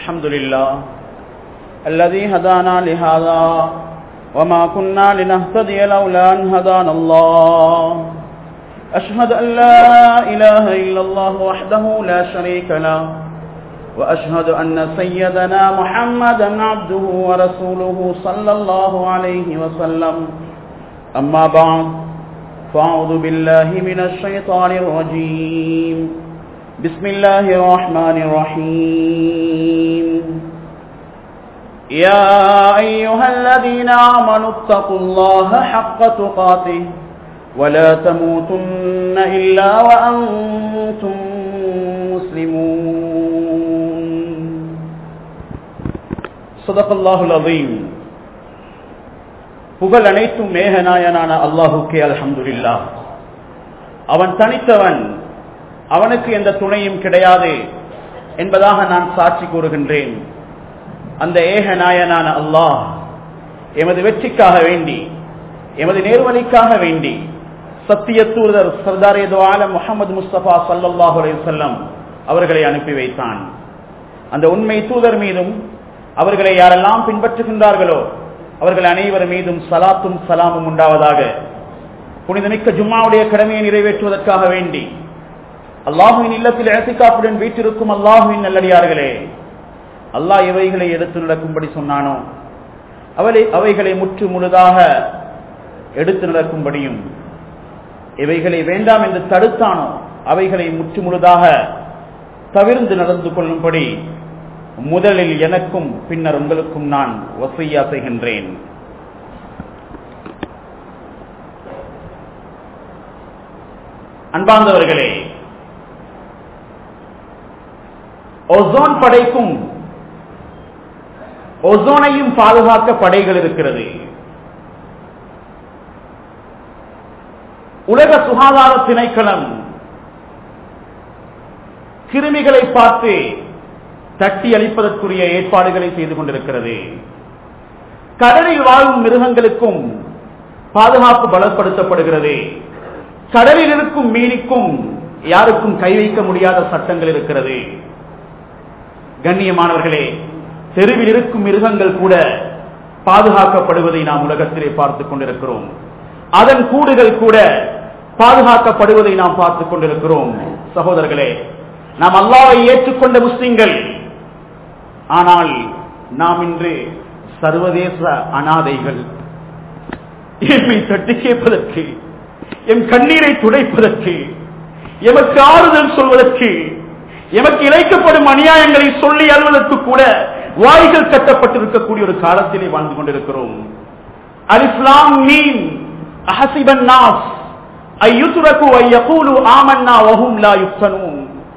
الحمد لله الذي هدانا لهذا وما كنا لنهتدي لولا أن هدانا الله أشهد أن لا إله إلا الله وحده لا شريك له وأشهد أن سيدنا محمدا عبده ورسوله صلى الله عليه وسلم أما بعد فأعوذ بالله من الشيطان الرجيم بسم الله الرحمن الرحيم يا أيها الذين آمنوا اتقوا الله حق تقاته ولا تموتن إلا وأنتم مسلمون صدق الله العظيم புகழ் அனைத்தும் மேகநாயனான அல்லாஹுக்கே அல்ஹம்துலில்லா அவன் தனித்தவன் அவனுக்கு எந்த துணையும் கிடையாது என்பதாக நான் சாட்சி கூறுகின்றேன் அந்த ஏக நாயனான அல்லாஹ் எமது வெற்றிக்காக வேண்டி எமது நேர்வழிக்காக வேண்டி சத்திய தூதர் சர்தார் ஆலம் முகமது முஸ்தபா சல்லாஹு அலையம் அவர்களை அனுப்பி வைத்தான் அந்த உண்மை தூதர் மீதும் அவர்களை யாரெல்லாம் பின்பற்றுகின்றார்களோ அவர்கள் அனைவர் மீதும் சலாத்தும் சலாமும் உண்டாவதாக புனிதமிக்க ஜும்மாவுடைய கடமையை நிறைவேற்றுவதற்காக வேண்டி அல்லாஹுவின் இல்லத்தில் ஏசிக்காப்புடன் வீட்டிருக்கும் அல்லாஹுவின் நல்லடியார்களே அல்லாஹ் எவைகளை எடுத்து நடக்கும்படி சொன்னானோ அவளை அவைகளை முற்று முழுதாக எடுத்து நடக்கும்படியும் இவைகளை வேண்டாம் என்று தடுத்தானோ அவைகளை முற்று முழுதாக தவிர்ந்து நடந்து கொள்ளும்படி முதலில் எனக்கும் பின்னர் உங்களுக்கும் நான் வசையா செய்கின்றேன் அன்பார்ந்தவர்களே ஒசோன் படைக்கும் ஒசோனையும் பாதுகாக்க படைகள் இருக்கிறது உலக சுகாதார திணைக்களம் கிருமிகளை பார்த்து தட்டி அளிப்பதற்குரிய ஏற்பாடுகளை செய்து கொண்டிருக்கிறது கடலில் வாழும் மிருகங்களுக்கும் பாதுகாப்பு பலப்படுத்தப்படுகிறது கடலில் இருக்கும் மீனுக்கும் யாருக்கும் கை வைக்க முடியாத சட்டங்கள் இருக்கிறது கண்ணியமானவர்களே தெருவில் இருக்கும் மிருகங்கள் கூட பாதுகாக்கப்படுவதை நாம் உலகத்திலே பார்த்துக் கொண்டிருக்கிறோம் அதன் கூடுகள் கூட பாதுகாக்கப்படுவதை நாம் பார்த்துக் கொண்டிருக்கிறோம் சகோதரர்களே நாம் அல்லாவை ஏற்றுக்கொண்ட முஸ்லிம்கள் ஆனால் நாம் இன்று சர்வதேச அனாதைகள் எம்மை தட்டி கேட்பதற்கு எம் கண்ணீரை துடைப்பதற்கு எமக்கு ஆறுதல் சொல்வதற்கு எமக்கு இழைக்கப்படும் அநியாயங்களை சொல்லி அழுவதற்கு கூட வாய்கள் கட்டப்பட்டிருக்கக்கூடிய ஒரு காலத்திலே வாழ்ந்து கொண்டிருக்கிறோம் அலிஸ்லாம் மீன் அஹசிபன் நாஸ் ஐயுத்துரக்கு ஐயகூலு ஆமன்னா வஹும் லா யுக்தனூன்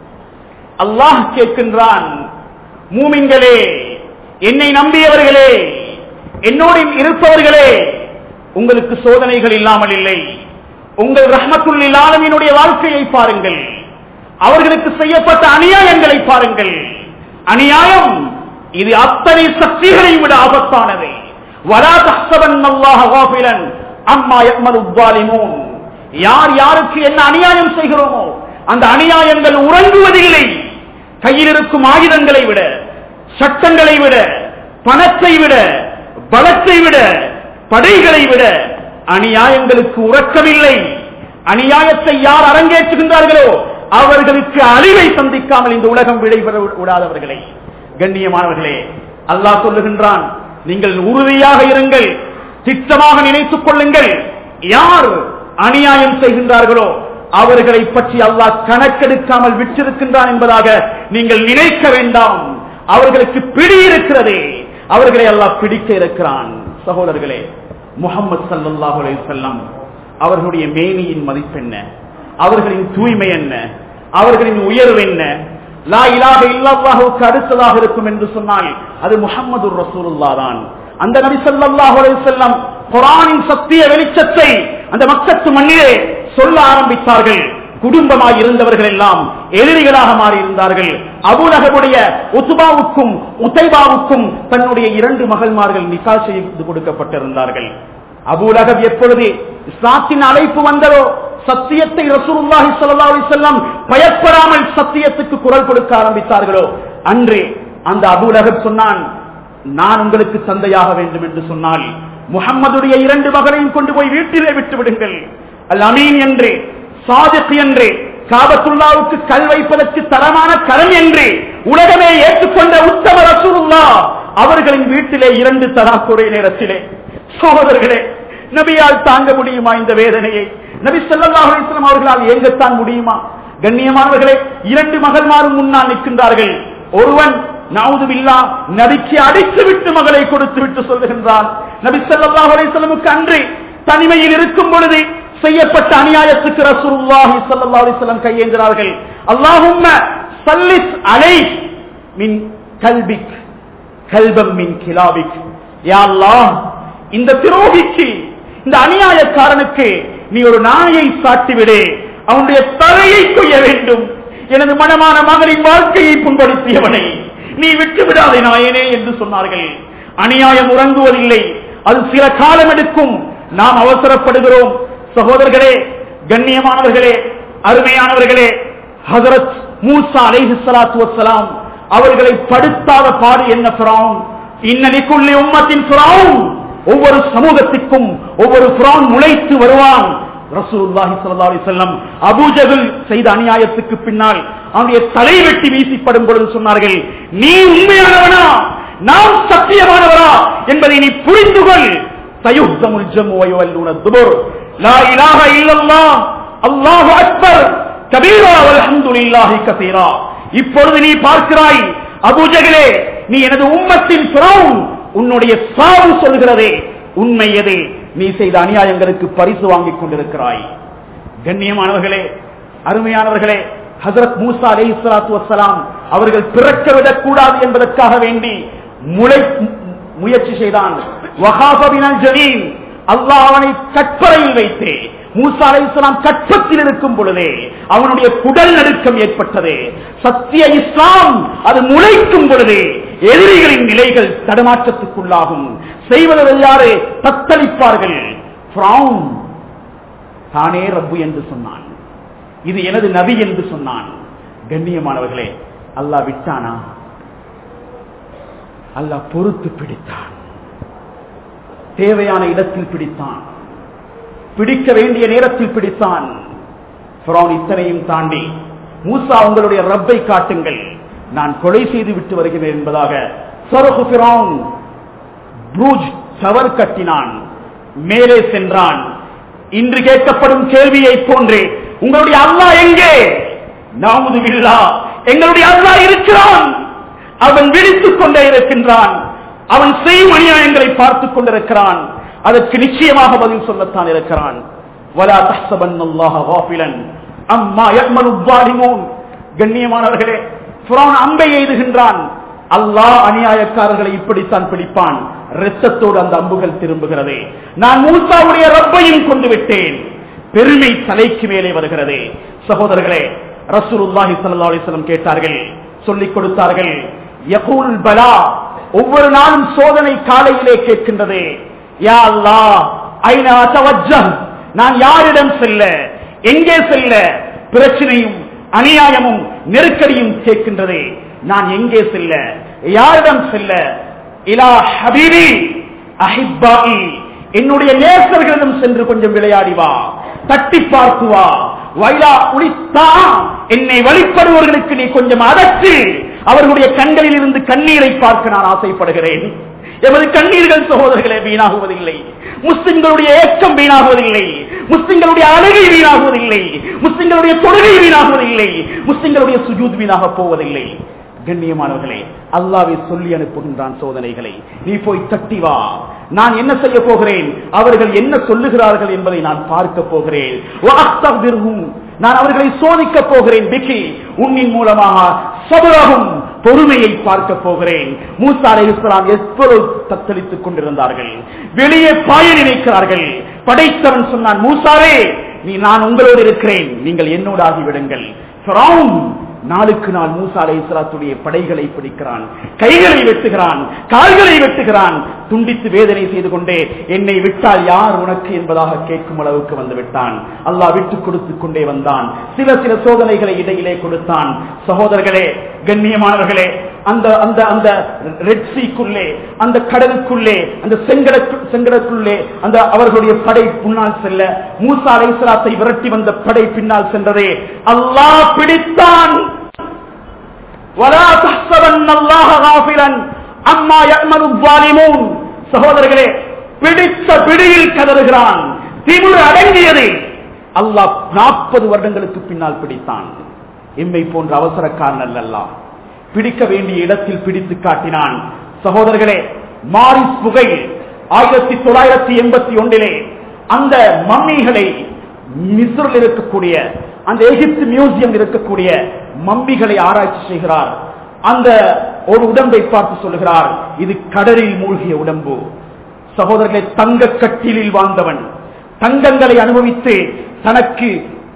அல்லாஹ் கேட்கின்றான் மூமின்களே என்னை நம்பியவர்களே என்னோடு இருப்பவர்களே உங்களுக்கு சோதனைகள் இல்லாமல் இல்லை உங்கள் ரஹமத்துல் இல்லாதவனுடைய வாழ்க்கையை பாருங்கள் அவர்களுக்கு செய்யப்பட்ட அநியாயங்களை பாருங்கள் அநியாயம் இது அத்தனை சக்திகளை விட ஆபத்தானது வரா தஹ்சபன் அல்லாஹ் காஃபிலன் அம்மா யக்மல் உத்வாலிமூன் யார் யாருக்கு என்ன அநியாயம் செய்கிறோமோ அந்த அநியாயங்கள் உறங்குவதில்லை கையில் இருக்கும் ஆயுதங்களை விட சட்டங்களை விட பணத்தை விட பலத்தை விட படைகளை விட அநியாயங்களுக்கு உறக்கமில்லை அநியாயத்தை யார் அரங்கேற்றுகின்றார்களோ அவர்களுக்கு அழிவை சந்திக்காமல் இந்த உலகம் விடைபெற விடாதவர்களை கண்ணியமானவர்களே அல்லாஹ் சொல்லுகின்றான் நீங்கள் உறுதியாக இருங்கள் திட்டமாக நினைத்துக் கொள்ளுங்கள் யார் அநியாயம் செய்கின்றார்களோ அவர்களை பற்றி அல்லாஹ் கணக்கெடுக்காமல் விட்டிருக்கின்றான் என்பதாக நீங்கள் நினைக்க வேண்டாம் அவர்களுக்கு பிடி இருக்கிறதே அவர்களை அல்லாஹ் பிடிக்க இருக்கிறான் சகோதரர்களே முகமது சல்லாஹூ செல்லம் அவர்களுடைய மேனியின் மதிப்பென்ன அவர்களின் தூய்மை என்ன அவர்களின் உயர்வு என்ன லா இலாக இல்லாஹுக்கு அடுத்ததாக இருக்கும் என்று சொன்னால் அது முகமது ரசூலுல்லா தான் அந்த நபி சல்லாஹூ செல்லம் குரானின் சத்திய வெளிச்சத்தை அந்த மக்கத்து மண்ணிலே சொல்ல ஆரம்பித்தார்கள் குடும்பமாய் இருந்தவர்கள் எல்லாம் எதிரிகளாக மாறி இருந்தார்கள் அபுலகவுடைய உத்துபாவுக்கும் உத்தைபாவுக்கும் தன்னுடைய இரண்டு மகள்மார்கள் நிகா செய்து கொடுக்கப்பட்டிருந்தார்கள் அபுலகப் எப்பொழுது இஸ்லாத்தின் அழைப்பு வந்ததோ சத்தியத்தை ரசூலுல்லாஹி ஸல்லல்லாஹு அலைஹி வஸல்லம் பயப்படாமல் சத்தியத்துக்கு குரல் கொடுக்க ஆரம்பித்தார்களோ அன்று அந்த அபுலகப் சொன்னான் நான் உங்களுக்கு தந்தையாக வேண்டும் என்று சொன்னால் முகம்மதுடைய இரண்டு மகளையும் கொண்டு போய் வீட்டிலே விட்டு விடுங்கள் அல் அமீன் என்று சாதிக் என்று காபத்துல்லாவுக்கு கல் வைப்பதற்கு தரமான கரம் என்று உலகமே ஏற்றுக்கொண்ட உத்தம ரசூலுல்லா அவர்களின் வீட்டிலே இரண்டு தராக் ஒரே நேரத்திலே சகோதரர்களே நபியால் தாங்க முடியுமா இந்த வேதனையை நபி ஸல்லல்லாஹு அலைஹி வஸல்லம் அவர்களால் ஏங்கத்தான் முடியுமா கண்ணியமானவர்களே இரண்டு மகள்மாரும் முன்னால் நிற்கின்றார்கள் ஒருவன் நவுதுபில்லா நபிக்கு அடித்து விட்டு மகளை கொடுத்து விட்டு சொல்லுகின்றான் நபி ஸல்லல்லாஹு அலைஹி வஸல்லமுக்கு அன்று தனிமையில் இருக்கும் பொழுது செய்யப்பட்ட அநியாயத்துக்கு ரசூலுல்லாஹி ஸல்லல்லாஹு அலைஹி வஸல்லம் கையேந்தினார்கள் அல்லாஹும்ம சல்லிஸ் அலை மின் கல்பிக் கல்பம் மின் கிலாபிக் யா அல்லாஹ் இந்த துரோகிக்கு இந்த அநியாயக்காரனுக்கு நீ ஒரு நாயை சாட்டிவிடு அவனுடைய தலையை கொய்ய வேண்டும் எனது மனமான மகளின் வாழ்க்கையை புண்படுத்தியவனை நீ விட்டு விடாதே நாயனே என்று சொன்னார்கள் அநியாயம் உறங்குவதில்லை அது சில காலம் எடுக்கும் நாம் அவசரப்படுகிறோம் சகோதரர்களே கண்ணியமானவர்களே அருமையானவர்களே ஹசரத் மூசா அலைஹி ஸலாத்து வஸ்ஸலாம் அவர்களை படுத்தாத பாடு என்ன ஃபிரௌன் இன்னலிக்குள்ளி உம்மத்தின் ஃபிரௌன் ஒவ்வொரு சமூகத்திற்கும் ஒவ்வொரு ஃபிரௌன் முளைத்து வருவான் ரசூலுல்லாஹி ஸல்லல்லாஹு அலைஹி வஸல்லம் அபூஜஹல் செய்த அநியாயத்துக்கு பின்னால் அவனுடைய தலை வெட்டி வீசிப்படும் பொழுது சொன்னார்கள் நீ உண்மையானவனா நாம் சத்தியமானவரா என்பதை நீ புரிந்து கொள் சயுஹ்தமுல் ஜம்மு வயுவல்லூன துபுர் லா இலாஹ இல்லல்லாஹ் அல்லாஹு அக்பர் கபீரா வல்ஹம்துலில்லாஹி கஸீரா இப்பொழுது நீ பார்க்கிறாய் அபூஜகலே நீ எனது உம்மத்தின் ஃபிரௌன் உன்னுடைய சாவு சொல்கிறதே உண்மை எது நீ செய்த அநியாயங்களுக்கு பரிசு வாங்கிக் கொண்டிருக்கிறாய் கண்ணியமானவர்களே அருமையானவர்களே ஹசரத் மூசா அலை இஸ்லாத்து வசலாம் அவர்கள் பிறக்க விடக்கூடாது என்பதற்காக வேண்டி முளை முயற்சி செய்தான் வகாபபினல் ஜமீன் அல்லாஹ் அவனை கற்பறையில் வைத்தே மூசா அலை இஸ்லாம் கற்பத்தில் இருக்கும் பொழுதே அவனுடைய குடல் நடுக்கம் ஏற்பட்டது சத்திய இஸ்லாம் அது முளைக்கும் பொழுதே எதிரிகளின் நிலைகள் தடமாற்றத்துக்குள்ளாகும் செய்வதில் யாரு தத்தளிப்பார்கள் ஃபிரௌன் தானே ரப்பு என்று சொன்னான் இது எனது நபி என்று சொன்னான் கண்ணியமானவர்களே அல்லாஹ் விட்டானா அல்லாஹ் பொறுத்து பிடித்தான் தேவையான இடத்தில் பிடித்தான் பிடிக்க வேண்டிய நேரத்தில் பிடித்தான் ஃபிரௌன் இத்தனையும் தாண்டி மூசா உங்களுடைய ரப்பை காட்டுங்கள் நான் கொலை செய்து விட்டு வருகிறேன் என்பதாக சரகு ஃபிரௌன் ப்ரூஜ் சவர் கட்டினான் மேலே சென்றான் இன்று கேட்கப்படும் கேள்வியை போன்றே உங்களுடைய அல்லா எங்கே நாமுதுவில்லா எங்களுடைய அல்லா இருக்கிறான் அவன் விழித்துக் கொண்டே இருக்கின்றான் அவன் செய்யும் அநியாயங்களை பார்த்துக் கொண்டிருக்கிறான் அதற்கு நிச்சயமாக பதில் சொல்லத்தான் இருக்கிறான் வலா தஹ்சபன் அல்லாஹ காஃபிலன் அம்மா யக்மனு ظالمون கண்ணியமானவர்களே ஃபிரௌன் அம்பை எய்துகின்றான் அல்லாஹ் அநியாயக்காரர்களை இப்படித்தான் பிடிப்பான் ரத்தத்தோடு அந்த அம்புகள் திரும்புகிறது நான் மூசாவுடைய ரப்பையும் கொண்டு விட்டேன் பெருமை தலைக்கு மேலே வருகிறது சகோதரர்களே ரசூலுல்லாஹி ஸல்லல்லாஹு அலைஹி வஸல்லம் கேட்டார்கள் சொல்லிக் கொடுத்தார்கள் யகூல் பலா ஒவ்வொரு நாளும் சோதனை காலையிலே கேட்கின்றது யா அல்லாஹ் ஐனா தவஜ்ஜஹ் நான் யாரிடம் செல்ல எங்கே செல்ல பிரச்சனையும் அநியாயமும் நெருக்கடியும் கேட்கின்றது நான் எங்கே செல்ல யாரிடம் செல்ல இலா ஹபீபி அஹிப்பாயி என்னுடைய நேசர்களிடம் சென்று கொஞ்சம் விளையாடி வா தட்டி பார்த்து வா வைலா உளித்தா என்னை வழிபடுவர்களுக்கு நீ கொஞ்சம் அதற்று அவர்களுடைய கண்களில் இருந்து கண்ணீரை பார்க்க நான் ஆசைப்படுகிறேன் எமது கண்ணீர்கள் சகோதரர்களே வீணாகுவதில்லை முஸ்லிம்களுடைய ஏக்கம் வீணாகுவதில்லை முஸ்லிம்களுடைய அழகை வீணாகுவதில்லை முஸ்லிம்களுடைய தொழுகை வீணாகுவதில்லை முஸ்லிம்களுடைய சுஜூத் வீணாக போவதில்லை கண்ணியமானவர்களே அல்லாவை சொல்லி அனுப்புகின்றான் சோதனைகளை நீ போய் தட்டி வா நான் என்ன செய்ய போகிறேன் அவர்கள் என்ன சொல்லுகிறார்கள் என்பதை நான் பார்க்க போகிறேன் வஅஸ்தக்பிருஹும். நான் அவர்களை சோதிக்க போகிறேன் பிக்கி உன்னின் மூலமாக சபராகும் பொறுமையை பார்க்க போகிறேன் மூசா அலை இஸ்லாம் எப்பொழுது தத்தளித்துக் கொண்டிருந்தார்கள் வெளியே பாய நினைக்கிறார்கள் படைத்தவன் சொன்னான் மூசாவே நீ நான் உங்களோடு இருக்கிறேன் நீங்கள் என்னோடு ஆகிவிடுங்கள் ஃபிரௌன் நாளுக்கு நாள் மூசா அலை இஸ்லாத்துடைய படைகளை பிடிக்கிறான் கைகளை வெட்டுகிறான் கால்களை வெட்டுகிறான் துண்டித்து வேதனை செய்து கொண்டே என்னை விட்டால் யார் உனக்கு என்பதாக கேட்கும் அளவுக்கு வந்து விட்டான் அல்லாஹ் விட்டு கொடுத்து கொண்டே வந்தான் சில சில சோதனைகளை இடையிலே கொடுத்தான் சகோதரர்களே கண்ணியமானவர்களே அந்த அந்த அந்த ரெட் சீக்குள்ளே அந்த கடலுக்குள்ளே அந்த செங்கடக்கு செங்கடக்குள்ளே அந்த அவர்களுடைய படை முன்னால் செல்ல மூசா அலைசலாத்தை விரட்டி வந்த படை பின்னால் சென்றதே அல்லாஹ் பிடித்தான் ولا تحسبن الله غافلا عما يعمل الظالمون சகோதரர்களே பிடித்த பிடியில் கதறுகிறான் திமிர் அடங்கியது அல்லாஹ் நாற்பது வருடங்களுக்கு பின்னால் பிடித்தான் எம்மை போன்ற அவசரக்காரன் அல்ல பிடிக்க வேண்டிய இடத்தில் பிடித்து காட்டினான் சகோதரர்களே மாரிஸ் புகை ஆயிரத்தி தொள்ளாயிரத்தி எண்பத்தி ஒன்றிலே அந்த மம்மிகளை மிஸ்ரில் இருக்கக்கூடிய அந்த எகிப்து மியூசியம் இருக்கக்கூடிய மம்மிகளை ஆராய்ச்சி செய்கிறார் அந்த ஒரு உடம்பை பார்த்து சொல்லுகிறார் இது கடலில் மூழ்கிய உடம்பு சகோதரர்களை தங்க கட்டிலில் வாழ்ந்தவன் தங்கங்களை அனுபவித்து தனக்கு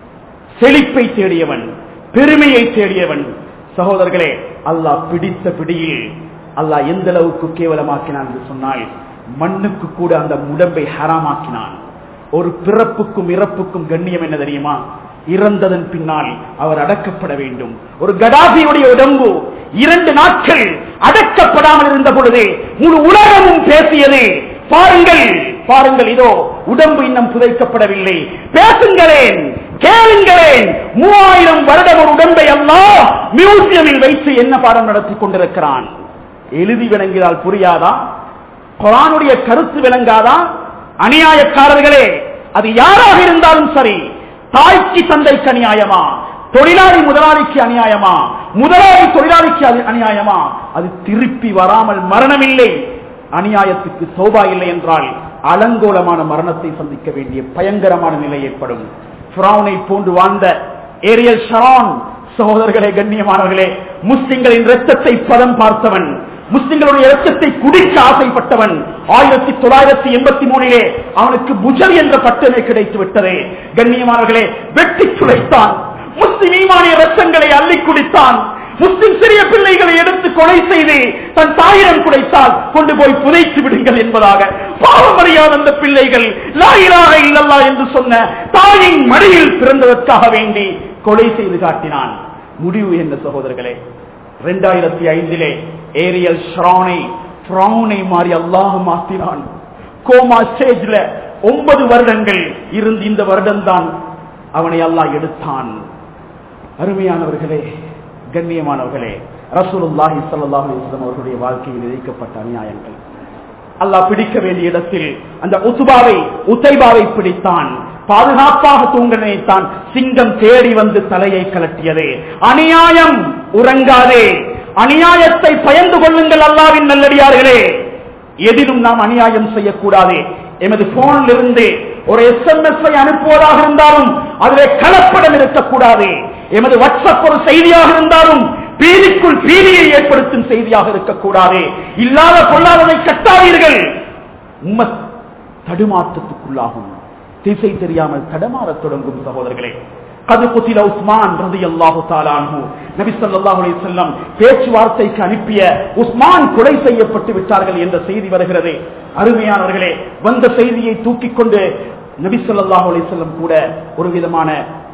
செழிப்பை தேடியவன் பெருமையை தேடியவன் சகோதரர்களே அல்லாஹ் பிடித்த பிடியில் அல்லாஹ் எந்த அளவுக்கு கேவலமாக்கினான் என்று சொன்னால் மண்ணுக்கு கூட அந்த உடம்பை ஹராமாக்கினான் ஒரு பிறப்புக்கும் இறப்புக்கும் கண்ணியம் என்ன தெரியுமா இறந்ததன் பின்னால் அவர் அடக்கப்பட வேண்டும் ஒரு கடாபியுடைய உடம்பு இரண்டு நாட்கள் அடக்கப்படாமல் இருந்த பொழுது முழு உலகமும் பேசியது பாருங்கள் பாருங்கள் இதோ உடம்பு இன்னும் புதைக்கப்படவில்லை பேசுங்களேன் கேளுங்களேன் மூவாயிரம் வருடம் ஒரு உடம்பை அல்லாஹ் மியூசியமில் வைத்து என்ன பாடம் நடத்தி கொண்டிருக்கிறான் எழுதி விளங்கினால் புரியாதா குரானுடைய கருத்து விளங்காதா அநியாயக்காரர்களே அது யாராக இருந்தாலும் சரி தாய்க்கு தந்தைக்கு அநியாயமா தொழிலாளி முதலாளிக்கு அநியாயமா முதலாளி தொழிலாளிக்கு அது அநியாயமா அது திருப்பி வராமல் மரணமில்லை அநியாயத்துக்கு சோபா இல்லை என்றால் அலங்கோலமான மரணத்தை சந்திக்க வேண்டிய பயங்கரமான நிலை ஏற்படும் ஃபிரௌனை போன்று வாழ்ந்த ஏரியல் ஷரான் சகோதரர்களே கண்ணியமானவர்களே முஸ்லிம்களின் ரத்தத்தை பதம் பார்த்தவன் முஸ்லிம்களுடைய ரத்தத்தை குடிக்க ஆசைப்பட்டவன் ஆயிரத்தி தொள்ளாயிரத்தி எண்பத்தி மூணிலே அவனுக்கு புஜல் என்ற பட்டமே கிடைத்து விட்டது கண்ணியமானவர்களே வெட்டி துளைத்தான் முஸ்லிம் ஈமானிய ரத்தங்களை அள்ளி குடித்தான் முஸ்லிம் சிறிய பிள்ளைகளை எடுத்து கொலை செய்து தன் தாயிடம் குடைத்தால் கொண்டு போய் புதைத்து விடுங்கள் என்பதாக பாவமறியாத அந்த பிள்ளைகள் லாயிலாக இல்லல்லா என்று சொன்ன தாயின் மடியில் பிறந்ததற்காக வேண்டி கொலை செய்து காட்டினான் முடிவு என்ன சகோதரர்களே இரண்டாயிரத்தி ஐந்திலே ஏரியல் ஷ்ரானை ஃப்ரௌனை மாறி அல்லாஹ் மாத்தினான் கோமா ஸ்டேஜ்ல ஒன்பது வருடங்கள் இருந்து இந்த வருடம்தான் அவனை அல்லாஹ் எடுத்தான் அருமையானவர்களே கண்ணியமானவர்களே ரசூலுல்லாஹி ஸல்லல்லாஹு அலைஹி வஸல்லம் அவர்களுடைய வாழ்க்கையில் விதைக்கப்பட்ட அநியாயங்கள் அல்லாஹ் பிடிக்க வேண்டிய இடத்தில் அந்த உத்துபாவை உத்தைபாவை பிடித்தான் பாதுகாப்பாக தூங்க நினைத்தான் சிங்கம் தேடி வந்து தலையை கலட்டியது அநியாயம் உறங்காதே அநியாயத்தை பயந்து கொள்ளுங்கள் அல்லாவின் நல்லடியார்களே எதிலும் நாம் அநியாயம் செய்யக்கூடாது எமது போனில் இருந்து ஒரு எஸ்எம்எஸ் அனுப்புவதாக இருந்தாலும் அதிலே கலப்படம் இருக்கக்கூடாது எமது வாட்ஸ்அப் ஒரு செய்தியாக இருந்தாலும் பீதிக்குள் பீதியை ஏற்படுத்தும் செய்தியாக இருக்கக்கூடாது இல்லாத பொல்லாததை கட்டாதீர்கள் உம்மத் தடுமாற்றத்துக்குள்ளாகும் திசை தெரியாமல் தடமாறத் தொடங்கும் சகோதரர்களே கது குத்தில உஸ்மான் ரதி அல்லாஹு தாலானு நபி ஸல்லல்லாஹு அலைஹி வஸல்லம் பேச்சுவார்த்தைக்கு அனுப்பிய உஸ்மான் கொலை செய்யப்பட்டு விட்டார்கள் என்ற செய்தி வருகிறது அருமையானவர்களே வந்த செய்தியை தூக்கிக் கொண்டு நபி ஸல்லல்லாஹு அலைஹி வஸல்லம் கூட ஒரு விதமான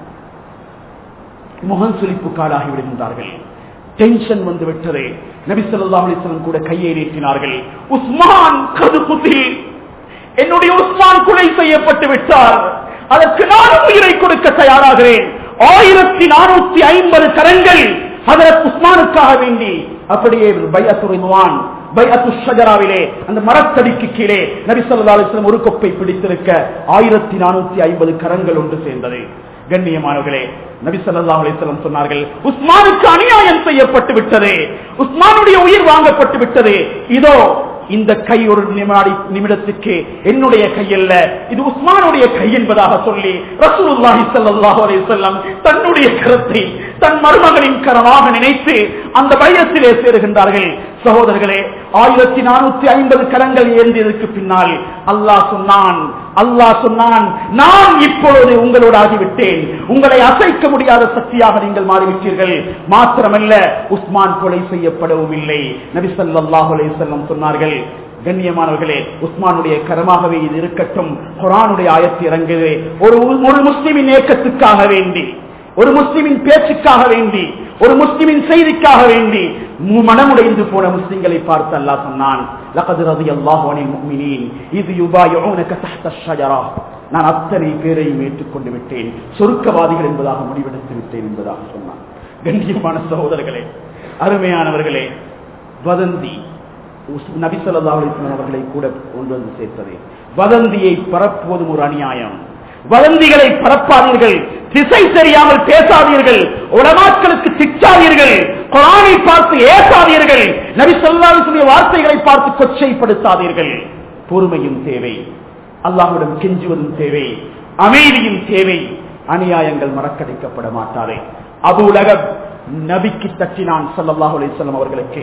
முகம் சுளிப்புக்காடாகி விடுகின்றார்கள் டென்ஷன் வந்து விட்டது நபி ஸல்லல்லாஹு அலைஹி வஸல்லம் கூட கையை நீட்டினார்கள் உஸ்மான் கது குத்தில் என்னுடைய உஸ்மான் கொலை செய்யப்பட்டு விட்டார் அதற்கு நானும் உயிரை கொடுக்க தயாராகிறேன் ஆயிரத்தி நானூத்தி ஐம்பது கரங்கள் அதற்கு உஸ்மானுக்காக வேண்டி அப்படியே பையத்துறைவான் பைஅத்து ஷஜராவிலே அந்த மரத்தடிக்கு கீழே நபி ஸல்லல்லாஹு அலைஹி வஸல்லம் ஒரு கொப்பை பிடித்திருக்க ஆயிரத்தி நானூத்தி ஐம்பது கரங்கள் ஒன்று சேர்ந்தது கண்ணியமானவர்களே நபி ஸல்லல்லாஹு அலைஹி வஸல்லம் சொன்னார்கள் உஸ்மானுக்கு அநியாயம் செய்யப்பட்டு விட்டது உஸ்மானுடைய உயிர் வாங்கப்பட்டு விட்டது இதோ இந்த கை ஒரு நிமிடி நிமிடத்துக்கு என்னுடைய கையல்ல இது உஸ்மானுடைய கை என்பதாக சொல்லி ரசூலுல்லாஹி ஸல்லல்லாஹு அலைஹி வஸல்லம் தன்னுடைய கரத்தை தன் மருமகனின் கரமாக நினைத்து அந்த பயத்திலே சேருகின்றார்கள் சகோதரர்களே ஆயிரத்தி நானூத்தி ஐம்பது கரங்கள் ஏந்தியதற்கு பின்னால் அல்லாஹ் சொன்னான் அல்லாஹ் சொன்னான் நான் இப்பொழுது உங்களோடு ஆகிவிட்டேன் உங்களை அசைக்க முடியாத சக்தியாக நீங்கள் மாறிவிட்டீர்கள் மாத்திரமல்ல உஸ்மான் கொலை செய்யப்படவும் இல்லை நபி ஸல்லல்லாஹு அலைஹி வஸல்லம் சொன்னார்கள் கண்ணியமானவர்களே உஸ்மானுடைய கரமாகவே இது இருக்கட்டும் குரானுடைய ஆயத்து இறங்குது ஒரு ஒரு முஸ்லிமின் ஏக்கத்துக்காக வேண்டி ஒரு முஸ்லிமின் பேச்சுக்காக வேண்டி ஒரு முஸ்லிமின் செய்திக்காக வேண்டி மு- மனமுடைந்து போன முஸ்லிம்களை பார்த்து அல்லாஹ் சொன்னான் لقد رضي الله عن المؤمنين إذ يبايعونك تحت الشجرة நான் அத்தனை பேரையும் ஏற்றுக்கொண்டு விட்டேன் சொருக்கவாதிகள் என்பதாக முடிவெடுத்து விட்டேன் என்பதாக சொன்னான் கண்ணியமான சகோதரர்களே அருமையானவர்களே வதந்தி உஸ்- நபி ஸல்லல்லாஹு அலைஹி வஸல்லம் அவர்களை கூட கொண்டு வந்து சேர்த்தது வதந்தியை பரப்புவதும் ஒரு அநியாயம் வதந்திகளை பரப்பாதீர்கள் திசை தெரியாமல் பேசாதீர்கள் உலமாக்களுக்கு திட்டாதீர்கள் குரானை பார்த்து ஏசாதீர்கள் நபி ஸல்லல்லாஹு அலைஹி வஸல்லம் வார்த்தைகளை பார்த்து கொச்சைப்படுத்தாதீர்கள் பொறுமையும் தேவை அல்லாஹ்விடம் கெஞ்சுவதும் தேவை அமைதியும் தேவை அநியாயங்கள் மறக்கடிக்கப்பட மாட்டாதே அபு லகப் நபிக்கு தட்டினான் ஸல்லல்லாஹு அலைஹி வஸல்லம் அவர்களுக்கு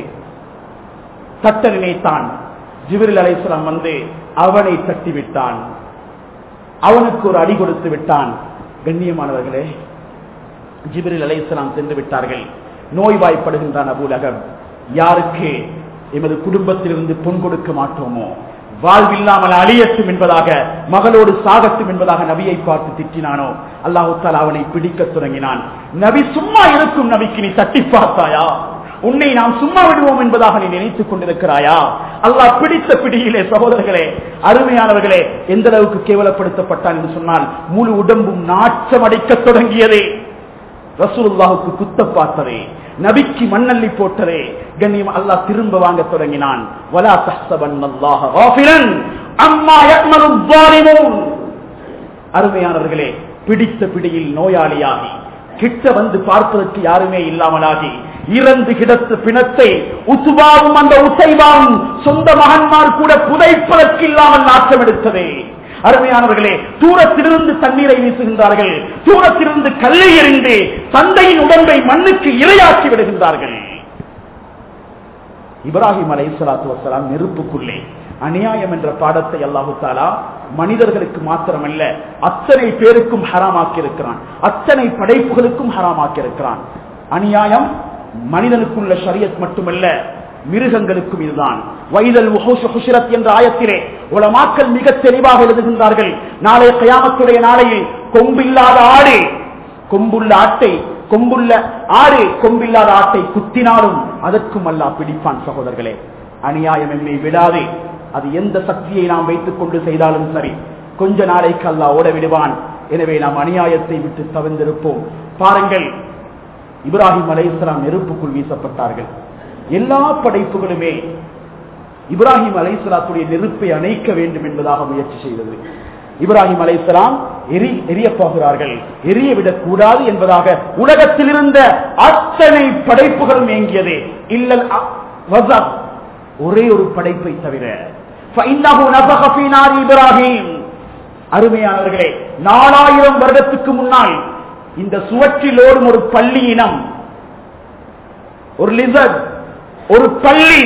தட்ட நினைத்தான் ஜிபிரில் அலைஹிஸ்ஸலாம் வந்து அவனை தட்டிவிட்டான் அவனுக்கு ஒரு அடி கொடுத்து விட்டான் கண்ணியமானவர்களே ஜிபிரில் அலைஹிஸ்ஸலாம் சென்று விட்டார்கள் நோய்வாய்ப்படுகின்றான் அபூலகம் யாருக்கு எமது குடும்பத்திலிருந்து பொன் கொடுக்க மாட்டோமோ வாழ்வில்லாமல் அழியட்டும் என்பதாக மகளோடு சாகட்டும் என்பதாக நபியை பார்த்து திட்டினானோ அல்லாஹு தாலா அவனை பிடிக்கத் தொடங்கினான் நபி சும்மா இருக்கும் நபிக்கு நீ தட்டி பார்த்தாயா உன்னை நாம் சும்மா விடுவோம் என்பதாக நீ நினைத்துக் கொண்டிருக்கிறாயா அல்லாஹ் பிடித்த பிடியிலே சகோதரர்களே அருமையானவர்களே எந்த அளவுக்கு கேவலப்படுத்தப்பட்டான் என்று சொன்னால் முழு உடம்பும் நாச்சம் அடைக்கத் தொடங்கியதே ரசூலுல்லாஹுக்கு குத்த பார்த்ததே நபிக்கு மண்ணள்ளி போட்டதே கண்ணியம் அல்லாஹ் திரும்ப வாங்க தொடங்கினான் வலா தஹ்சபன்னல்லாஹ காஃபிலன் அம்மா யஅமலு ظالمون அருமையானவர்களே பிடித்த பிடியில் நோயாளியாகி கிட்ட வந்து பார்ப்பதற்கு யாருமே இல்லாமலாகி இறந்து கிடத்த பிணத்தை உசுபாவும் அந்த உசைவாவும் சொந்த மகன்மார் கூட புதைப்பதற்கு இல்லாமல் நாட்டம் எடுத்ததே அருமையானவர்களே தூரத்திலிருந்து தண்ணீரை வீசுகின்றார்கள் தூரத்திலிருந்து கல்லை எறிந்து தந்தையின் உடம்பை மண்ணுக்கு இரையாக்கி விடுகின்றார்கள் இப்ராஹிம் அலை சலாத்து வசலாம் நெருப்புக்குள்ளே அநியாயம் என்ற பாடத்தை அல்லாஹு தாலா மனிதர்களுக்கு மாத்திரமல்ல அத்தனை பேருக்கும் ஹராமாக்கி இருக்கிறான் அத்தனை படைப்புகளுக்கும் ஹராமாக்கி இருக்கிறான் அநியாயம் மனிதனுக்குள்ள ஷரியத் மட்டுமல்ல மிருகங்களுக்கும் இதுதான் வைதல் உஹுஷ் ஹுஷரத் என்ற ஆயத்திலே உலமாக்கள் மிக தெளிவாக எழுதுகின்றார்கள் நாளை கயாமத்துடைய நாளையில் கொம்பில்லாத ஆடு கொம்புள்ள ஆட்டை கொம்புள்ள ஆடு கொம்பில்லாத ஆட்டை குத்தினாலும் அதற்கும் அல்லாஹ் பிடிப்பான் சகோதரர்களே அநியாயம் என்னை விடாதே அது எந்த சக்தியை நாம் வைத்துக் கொண்டு செய்தாலும் சரி கொஞ்ச நாளைக்கு அல்லாஹ் ஓட விடுவான் எனவே நாம் அநியாயத்தை விட்டு தவிர்ந்திருப்போம் பாருங்கள் இப்ராஹிம் அலைஹிஸ்ஸலாம் நெருப்புக்குள் வீசப்பட்டார்கள் எல்லா படைப்புகளுமே இப்ராஹிம் அலைஹிஸ்ஸலாத்துடைய நெருப்பை அணைக்க வேண்டும் என்பதாக முயற்சி செய்தது இப்ராஹிம் அலைஹிஸ்ஸலாம் எரி எரிய போகிறார்கள் எரிய விடக்கூடாது என்பதாக உலகத்தில் இருந்த அத்தனை படைப்புகளும் ஏங்கியது இல்லல் அ- வஸப். ஒரே ஒரு படைப்பை தவிர فَإِنَّهُ نَفَخَ فِي نَارِ إِبْرَاهِيمَ அருமையானவர்களே நாலாயிரம் வருடத்துக்கு முன்னால் இந்த சுவற்றில் ஓடும் ஒரு பள்ளி இனம் ஒரு லிசர்ட் ஒரு பள்ளி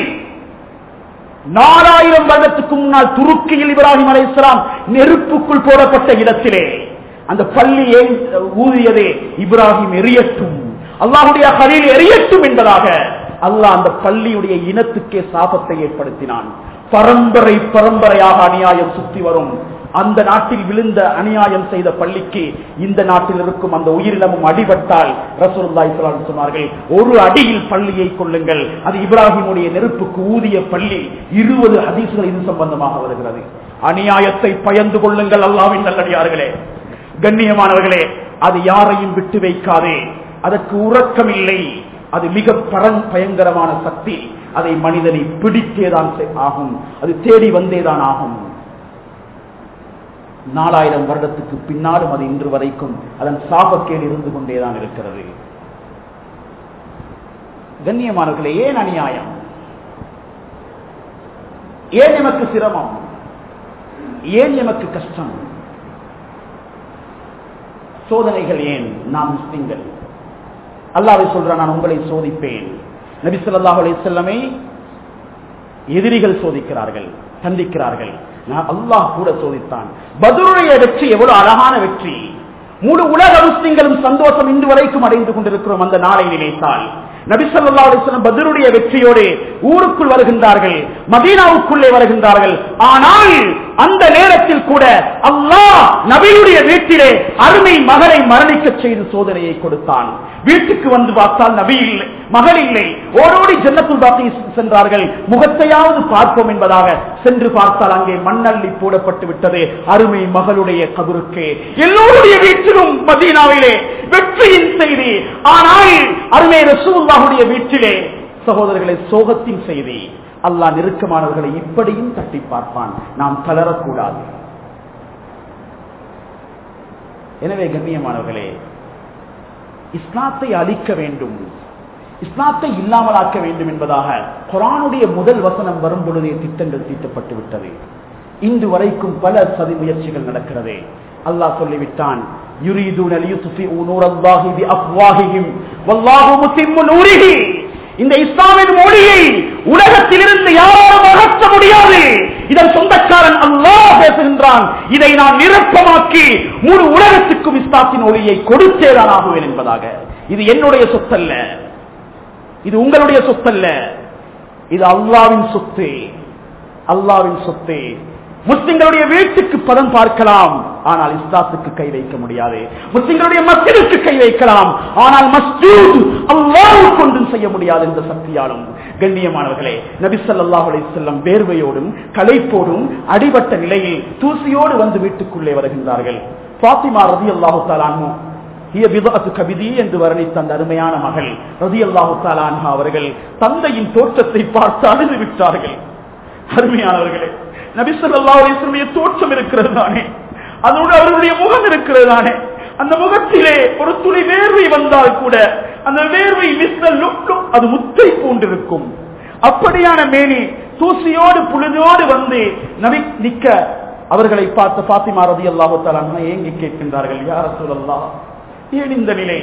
நாலாயிரம் வருடத்துக்கு முன்னால் துருக்கியில் இப்ராஹிம் அலை இஸ்லாம் நெருப்புக்குள் போடப்பட்ட இடத்திலே அந்த பள்ளி ஏன் ஊதியதே இப்ராஹிம் எரியட்டும் அல்லாஹுடைய கலில் எரியட்டும் என்பதாக அல்லாஹ் அந்த பள்ளியுடைய இனத்துக்கே சாபத்தை ஏற்படுத்தினான் பரம்பரை பரம்பரையாக அநியாயம் சுத்தி வரும் அந்த நாட்டில் விழுந்த அநியாயம் செய்த பள்ளிக்கு இந்த நாட்டில் இருக்கும் அந்த உயிரினமும் அடிபட்டால் ரசூலுல்லாஹி ஸல்லல்லாஹு அலைஹி சொன்னார்கள் ஒரு அடியில் பள்ளியை கொள்ளுங்கள் அது இப்ராஹிமுடைய நெருப்புக்கு ஊதிய பள்ளி இருபது ஹதீஸ்கள் இது சம்பந்தமாக வருகிறது அநியாயத்தை பயந்து கொள்ளுங்கள் அல்லாவின் நல்லடியார்களே கண்ணியமானவர்களே அது யாரையும் விட்டு வைக்காதே அதற்கு உறக்கம் இல்லை அது மிக பரன் பயங்கரமான சக்தி அதை மனிதனை பிடித்தேதான் செ- ஆகும் அது தேடி வந்தேதான் ஆகும் நாலாயிரம் வருடத்துக்கு பின்னாலும் அது இன்று வரைக்கும் அதன் சாபக்கேடு இருந்து கொண்டேதான் இருக்கிறது கண்ணியமானவர்களே ஏன் அநியாயம் ஏன் எமக்கு சிரமம் ஏன் எமக்கு கஷ்டம் சோதனைகள் ஏன் நாம் முஸ்லிம்கள் அல்லாவை சொல்ற நான் உங்களை சோதிப்பேன் நபி ஸல்லல்லாஹு அலைஹி வஸல்லமை எதிரிகள் சோதிக்கிறார்கள் சந்திக்கிறார்கள் நான் அல்லாஹ் கூட சோதித்தான் பதுருடைய வெற்றி எவ்வளவு அழகான வெற்றி முழு உலக முஸ்லிம்களும் சந்தோஷம் இன்று வரைக்கும் அடைந்து கொண்டிருக்கிறோம் அந்த நாளை நினைத்தால் நபி ஸல்லல்லாஹு அலைஹி வஸல்லம் பத்ருடைய வெற்றியோடு ஊருக்குள் வருகின்றார்கள் மதீனாவுக்குள்ளே வருகின்றார்கள் ஆனால் அந்த நேரத்தில் கூட அல்லாஹ் நபியுடைய வீட்டிலே அருமை மகளை மரணிக்க செய்து சோதனையை கொடுத்தான் வீட்டுக்கு வந்து பார்த்தால் நபி இல்லை மகள் இல்லை ஓடோடி ஜன்னத்துல் பாக்கி சென்றார்கள் முகத்தையாவது பார்ப்போம் என்பதாக சென்று பார்த்தால் அங்கே மண்ணள்ளி போடப்பட்டு விட்டது அருமை மகளுடைய கபருக்கு எல்லோருடைய வீட்டிலும் மதீனாவிலே வெற்றியின் செய்தி ஆனால் அருமை ரசூல்லாவுடைய வீட்டிலே சகோதரர்களை சோகத்தின் செய்தி அல்லாஹ் நெருக்கமானவர்களை இப்படியும் தட்டி பார்ப்பான் நாம் தளரக்கூடாது எனவே கண்ணியமானவர்களே இஸ்லாத்தை அழிக்க வேண்டும் இஸ்லாத்தை இல்லாமலாக்க வேண்டும் என்பதாக குரானுடைய முதல் வசனம் வரும் பொழுதே திட்டங்கள் தீட்டப்பட்டு விட்டது இன்று வரைக்கும் பல சதி முயற்சிகள் நடக்கிறது அல்லாஹ் சொல்லிவிட்டான் يريدون ليطفئوا نور الله بأفواههم والله متم نوره இந்த இஸ்லாமின் மொழியை உலகத்திலிருந்து யாரும் அகற்ற முடியாது இதன் சொந்தக்காரன் அல்லாஹ் பேசுகின்றான் இதை நான் நிரப்பமாக்கி முழு உலகத்துக்கும் இஸ்லாத்தின் ஒளியை கொடுத்தேதான் ஆகுவேன் என்பதாக இது என்னுடைய சொத்தல்ல இது உங்களுடைய சொத்தல்ல இது அல்லாவின் சொத்து அல்லாவின் சொத்து முஸ்லிம்களுடைய வீட்டுக்கு பதம் பார்க்கலாம் ஆனால் இஸ்லாத்துக்கு கை வைக்க முடியாது முஸ்லிம்களுடைய மஸ்ஜிதுக்கு கை வைக்கலாம் ஆனால் மஸ்ஜூத் அல்லாவுக்கு ஒன்றும் செய்ய முடியாது என்ற சக்தியாலும் கண்ணியமானவர்களே நபி ஸல்லல்லாஹு அலைஹி வஸல்லம் வேர்வையோடும் களைப்போடும் அடிபட்ட நிலையில் தூசியோடு வந்து வீட்டுக்குள்ளே வருகின்றார்கள் ஃபாத்திமா ரலியல்லாஹு தஆலா அன்ஹு ஹிய பிதஅத்து கபிதி என்று வர்ணித்த அந்த அருமையான மகள் ரலியல்லாஹு தஆலா அன்ஹா அவர்கள் தந்தையின் தோற்றத்தை பார்த்து அழுது விட்டார்கள் அருமையானவர்களே நபி ஸல்லல்லாஹு அலைஹி வஸல்லம் தோற்றம் இருக்கிறது தானே அதோடு அவருடைய முகம் இருக்கிறது தானே அந்த முகத்திலே ஒரு துளி வேர்வை வந்தால் கூட அந்த வேர்வை மிஸ்டர் லுக்கும் அது முத்தை போன்றிருக்கும் அப்படியான மேனி தூசியோடு புழுதோடு வந்து நபி நிக்க அவர்களை பார்த்த பாத்திமா ரதி அல்லாஹு ஏங்கி கேட்கின்றார்கள் யார சூழல்லா ஏன் இந்த நிலை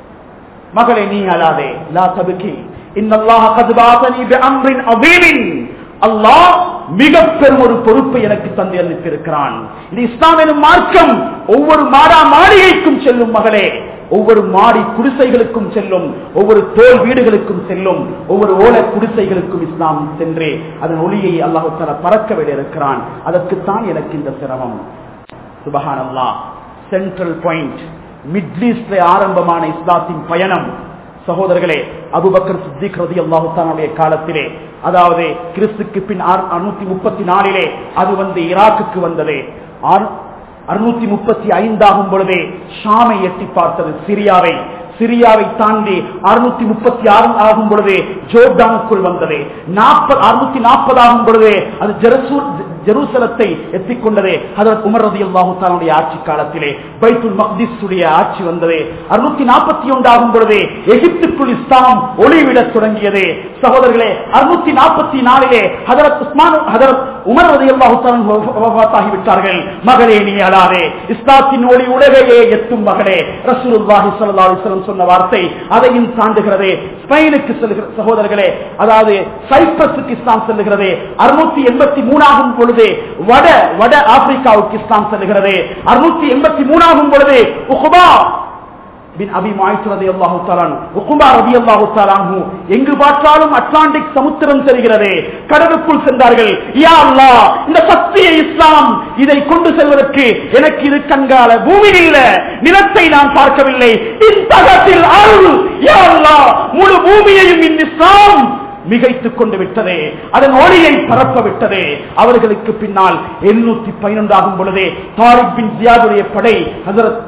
மகளே நீ அழாதே லா தபுக்கி இன்னல்லாஹ கத் பாஸனி பிஅம்ரின் அதீமின் அல்லாஹ் மிக பெரும் ஒரு பொறுப்பை எனக்கு தந்தை அளித்திருக்கிறான் இது இஸ்லாம் எனும் மார்க்கம் ஒவ்வொரு மாடா மாளிகைக்கும் செல்லும் மகளே ஒவ்வொரு மாடி குடிசைகளுக்கும் செல்லும் ஒவ்வொரு தோல் வீடுகளுக்கும் செல்லும் ஒவ்வொரு ஓல குடிசைகளுக்கும் இஸ்லாம் சென்று அதன் ஒளியை அல்லாஹு தர பறக்க விட இருக்கிறான் அதற்குத்தான் எனக்கு இந்த சிரமம் சுபஹான் அல்லா சென்ட்ரல் பாயிண்ட் மிட்லீஸ்ட்ல ஆரம்பமான இஸ்லாத்தின் பயணம் சகோதரர்களே அபுபக்கர் சித்திக் ரதி அல்லாஹுத்தானுடைய காலத்திலே அதாவது கிறிஸ்துக்கு பின் அறுநூத்தி முப்பத்தி நாலிலே அது வந்து ஈராக்குக்கு வந்தது அறுநூத்தி முப்பத்தி ஐந்தாகும் பொழுதே ஷாமை எட்டி பார்த்தது சிரியாவை சிரியாவை தாண்டி அறுநூத்தி முப்பத்தி ஆறு ஆகும் பொழுது ஜோர்டானுக்குள் வந்தது நாற்பது அறுநூத்தி நாற்பது ஆகும் பொழுது அது ஜெருசலத்தை எத்திக்கொண்டதே அதற்கு உமர் ரதி அல்லாஹுத்தானுடைய ஆட்சி காலத்திலே பைத்துல் மக்திஸுடைய ஆட்சி வந்தது அறுநூத்தி நாற்பத்தி ஒன்றாகும் பொழுது எகிப்துக்குள் இஸ்லாம் ஒளிவிடத் தொடங்கியது சகோதரர்களே அறுநூத்தி நாற்பத்தி நாலிலே ஹதரத் உஸ்மான் ஹதரத் உமர் ரதி அல்லாஹுத்தான விட்டார்கள் மகளே நீ அழாதே இஸ்லாத்தின் ஒளி உலகையே எத்தும் மகளே ரசூலுல்லாஹி ஸல்லல்லாஹு அலைஹி வஸல்லம் சொன்ன வார்த்தை அதையும் தாண்டுகிறது ஸ்பெயினுக்கு செல்கிற சகோதரர்களே அதாவது சைப்ரஸுக்கு இஸ்லாம் செல்லுகிறது அறுநூத்தி எண்பத்தி மூணாகும் பொழுது வட வட ஆப்பிரிக்காவுக்கு இஸ்லாம் செல்லுகிறது அறுநூத்தி எண்பத்தி மூணாகும் பொழுது உஹ்பா பின் அபி மாய்சுரதி அல்லாஹு தாலான் உகுமா ரபி அல்லாஹு தாலான் எங்கு பார்த்தாலும் அட்லாண்டிக் சமுத்திரம் தெரிகிறது கடலுக்குள் சென்றார்கள் யா அல்லா இந்த சத்திய இஸ்லாம் இதை கொண்டு செல்வதற்கு எனக்கு இது கண்கால பூமி இல்ல நிலத்தை நான் பார்க்கவில்லை இத்தகத்தில் அருள் யா அல்லா முழு பூமியையும் இந்த இஸ்லாம் மிகைத்துக் கொண்டு விட்டதே அதன் ஒளியை பரப்ப விட்டதே அவர்களுக்கு பின்னால் எண்ணூத்தி பதினொன்றாகும் பொழுதே தாரிக் பின் ஜியாதுடைய படை ஹசரத்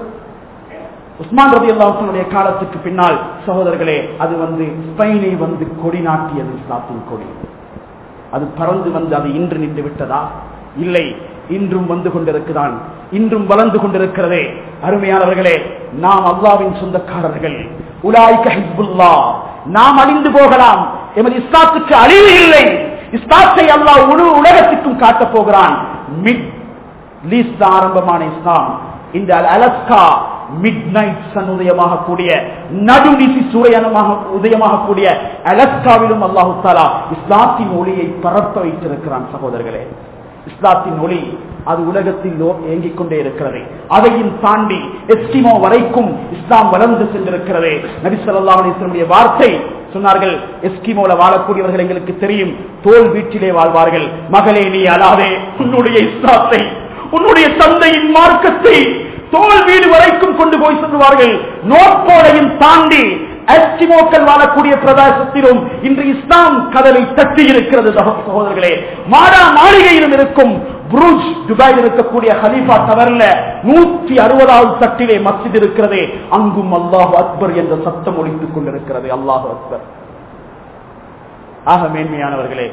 உஸ்மான் ரபி அல்லாஹனுடைய காலத்துக்கு பின்னால் சகோதரர்களே அது வந்து ஸ்பெயினை வந்து கொடி நாட்டியது இஸ்லாத்தின் கொடி அது பறந்து வந்து அது இன்று நின்று விட்டதா இல்லை இன்றும் வந்து கொண்டிருக்கிறான் இன்றும் வளர்ந்து கொண்டிருக்கிறதே அருமையானவர்களே நாம் அல்லாவின் சொந்தக்காரர்கள் உலாய்க ஹிஸ்புல்லா நாம் அழிந்து போகலாம் எமது இஸ்லாத்துக்கு அழிவு இல்லை இஸ்லாத்தை அல்லாஹ் முழு உலகத்துக்கும் காட்டப் போகிறான் மிட் லீஸ்ட் ஆரம்பமான இஸ்லாம் இந்த அலஸ்கா மிட் நைட் சன் உதயமாக கூடிய நடுநிசி சூரியனமாக உதயமாக கூடிய அலஸ்காவிலும் அல்லாஹு தாலா இஸ்லாத்தின் ஒளியை பரப்ப வைத்திருக்கிறான் சகோதரர்களே இஸ்லாத்தின் ஒளி அது உலகத்தில் இயங்கிக் கொண்டே இருக்கிறது அதையும் தாண்டி எஸ்டிமோ வரைக்கும் இஸ்லாம் வளர்ந்து சென்றிருக்கிறது நபி சொல்லா அலிஸ்லமுடைய வார்த்தை சொன்னார்கள் எஸ்கிமோல வாழக்கூடியவர்கள் எங்களுக்கு தெரியும் தோல் வீட்டிலே வாழ்வார்கள் மகளே நீ அழாதே உன்னுடைய இஸ்லாத்தை உன்னுடைய தந்தையின் மார்க்கத்தை தோல் வீடு வரைக்கும் கொண்டு போய் சொல்லுவார்கள் நோக்கோடையும் தாண்டி எஸ்கிமோக்கள் வாழக்கூடிய பிரதேசத்திலும் இன்று இஸ்லாம் கதவை தட்டி இருக்கிறது சகோ- சகோதரர்களே மாடா மாளிகையிலும் இருக்கும் புரூஜ் துபாயில் இருக்கக்கூடிய ஹலீஃபா டவர்ல நூற்றி அறுபதாவது தட்டிலே மஸ்ஜித் இருக்கிறதே அங்கும் அல்லாஹ் அக்பர் என்ற சத்தம் ஒழித்துக் கொண்டிருக்கிறது அல்லாஹ் அக்பர் ஆக மேன்மையானவர்களே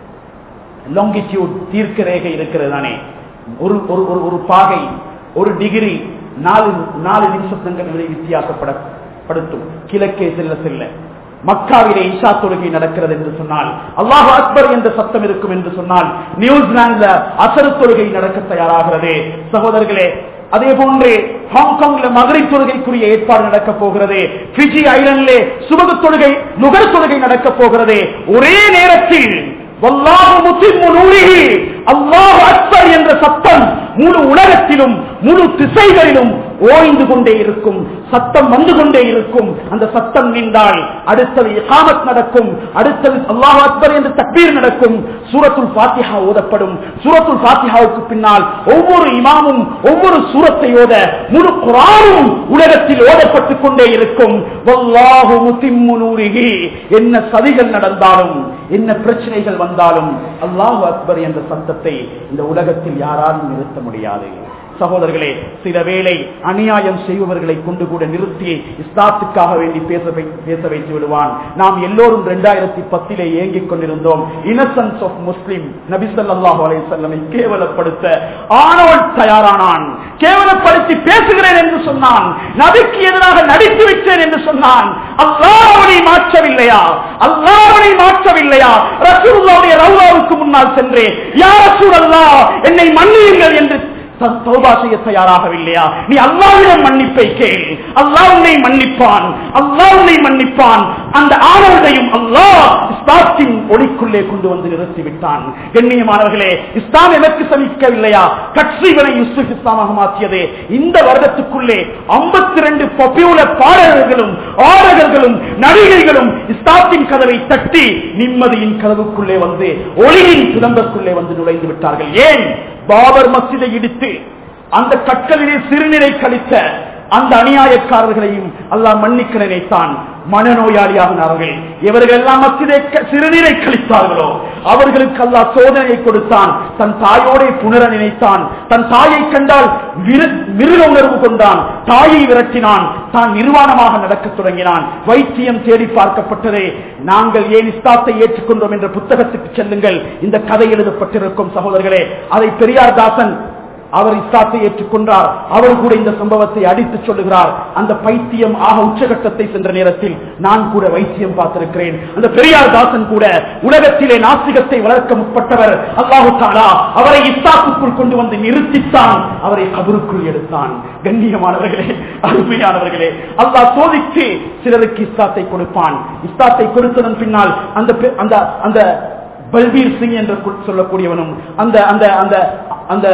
லாங்கிடியூட் தீர்க்க ரேகை இருக்கிறது தானே ஒரு ஒரு ஒரு- ஒரு பாகை ஒரு டிகிரி நாலு நாலு நிமிஷத்தங்கள் வரை வித்தியாசப்படப்படுத்தும் கிழக்கே செல்ல செல்ல மக்காவிலே இஷா தொழுகை நடக்கிறது என்று சொன்னால் அல்லாஹ் அக்பர் என்ற சத்தம் இருக்கும் என்று சொன்னால் நியூசிலாந்துல அசரு தொழுகை நடக்க தயாராகிறது சகோதரர்களே அதே போன்று ஹாங்காங்ல மகரி தொழுகைக்குரிய ஏற்பாடு நடக்க போகிறது பிஜி ஐலண்டிலே சுபகு தொழுகை நுகர் தொழுகை நடக்க போகிறது ஒரே நேரத்தில் வல்லாஹு முத்திம்மு நூரிஹி அல்லாஹ் அக்பர் என்ற சத்தம் முழு உலகத்திலும் முழு திசைகளிலும் ஓய்ந்து கொண்டே இருக்கும் சத்தம் வந்து கொண்டே இருக்கும் அந்த சத்தம் நின்றால் அடுத்தது இகாமத் நடக்கும் அடுத்தது அல்லாஹ் அக்பர் என்று தக்பீர் நடக்கும் சூரத்துல் ஃபாத்திஹா ஓதப்படும் சூரத்துல் ஃபாத்திஹாவுக்கு பின்னால் ஒவ்வொரு இமாமும் ஒவ்வொரு சூரத்தை ஓத முழு குரானும் உலகத்தில் ஓதப்பட்டுக் கொண்டே இருக்கும் வல்லாஹு முத்திம்மு நூரிஹி என்ன சதிகள் நடந்தாலும் என்ன பிரச்சனைகள் வந்தாலும் அல்லாஹ் அக்பர் என்ற சத்தத்தை இந்த உலகத்தில் யாராலும் நிறுத்த முடியாது சகோதரர்களே சில வேளை அநியாயம் செய்பவர்களை கொண்டு கூட நிறுத்தி இஸ்லாத்துக்காக வேண்டி பேச வை- பேச வைத்து விடுவான் நாம் எல்லோரும் இரண்டாயிரத்தி பத்திலே ஏங்கிக் கொண்டிருந்தோம் இன்னசென்ஸ் ஆஃப் முஸ்லிம் நபிசல்லாஹு அலைஹி கேவலப்படுத்த ஆனவன் தயாரானான் கேவலப்படுத்தி பேசுகிறேன் என்று சொன்னான் நபிக்கு எதிராக நடித்து விட்டேன் என்று சொன்னான் அல்லாஹ்வை மாற்றவில்லையா அல்லாஹ்வை மாற்றவில்லையா ரசூலுல்லாஹ்வுடைய ரவுலாவுக்கு முன்னால் சென்றேன் யா ரசூலல்லாஹ் என்னை மன்னியுங்கள் என்று தன் தௌபா செய்ய தயாராகவில்லையா நீ அல்லாவிடம் மன்னிப்பை கேள் அல்லாஹ் உன்னை மன்னிப்பான் அல்லாஹ் உன்னை மன்னிப்பான் அந்த ஆணவத்தையும் அல்லாஹ் இஸ்லாத்தின் ஒளிக்குள்ளே கொண்டு வந்து நிறுத்தி விட்டான் கண்ணியமானவர்களே இஸ்லாம் எனக்கு சமிக்கவில்லையா கட்சிகளை யூசுப் இஸ்லாமாக மாற்றியது இந்த வருடத்துக்குள்ளே 52 ரெண்டு பாப்புலர் பாடகர்களும் ஆடகர்களும் நடிகைகளும் இஸ்லாத்தின் கதவை தட்டி நிம்மதியின் கதவுக்குள்ளே வந்து ஒளியின் சிதம்பரத்துக்குள்ளே வந்து நுழைந்து விட்டார்கள் ஏன் பாபர் மஸ்ஜிதை இடித்து அந்த கற்களிலே சிறுநீரை கழித்த அந்த அநியாயக்காரர்களையும் அல்லாஹ் மன்னிக்க நினைத்தான் மனநோயாளியாகினார்கள் இவர்கள் எல்லாம் மஸ்ஜிதை க- சிறுநீரை கழித்தார்களோ அவர்களுக்கு அல்லாஹ் சோதனையை கொடுத்தான் தன் தாயோடே புணர நினைத்தான் தன் தாயை கண்டால் விரு- மிருக உணர்வு கொண்டான் தாயை விரட்டினான் தான் நிர்வாணமாக நடக்கத் தொடங்கினான் வைத்தியம் தேடி பார்க்கப்பட்டதே நாங்கள் ஏன் இஸ்லாத்தை ஏற்றுக்கொண்டோம் என்ற புத்தகத்துக்கு செல்லுங்கள் இந்த கதை எழுதப்பட்டிருக்கும் சகோதரர்களே அதை பெரியார் தாசன் அவர் இஸ்லாத்தை ஏற்றுக்கொண்டார் அவர் கூட இந்த சம்பவத்தை அடித்து சொல்லுகிறார் அந்த பைத்தியம் ஆக உச்சகட்டத்தை சென்ற நேரத்தில் நான் கூட வைத்தியம் பார்த்திருக்கிறேன் அந்த பெரியார் தாசன் கூட உலகத்திலே நாஸ்திகத்தை வளர்க்க முற்பட்டவர் அல்லாஹு தாலா அவரை இஸ்லாத்துக்குள் கொண்டு வந்து நிறுத்தித்தான் அவரை கபருக்குள் எடுத்தான் கண்ணியமானவர்களே அருமையானவர்களே அல்லாஹ் சோதித்து சிலருக்கு இஸ்லாத்தை கொடுப்பான் இஸ்லாத்தை கொடுத்ததன் பின்னால் அந்த பெ- அந்த அந்த பல்பீர் சிங் என்று கு- சொல்லக்கூடியவனும் அந்த அந்த அந்த அந்த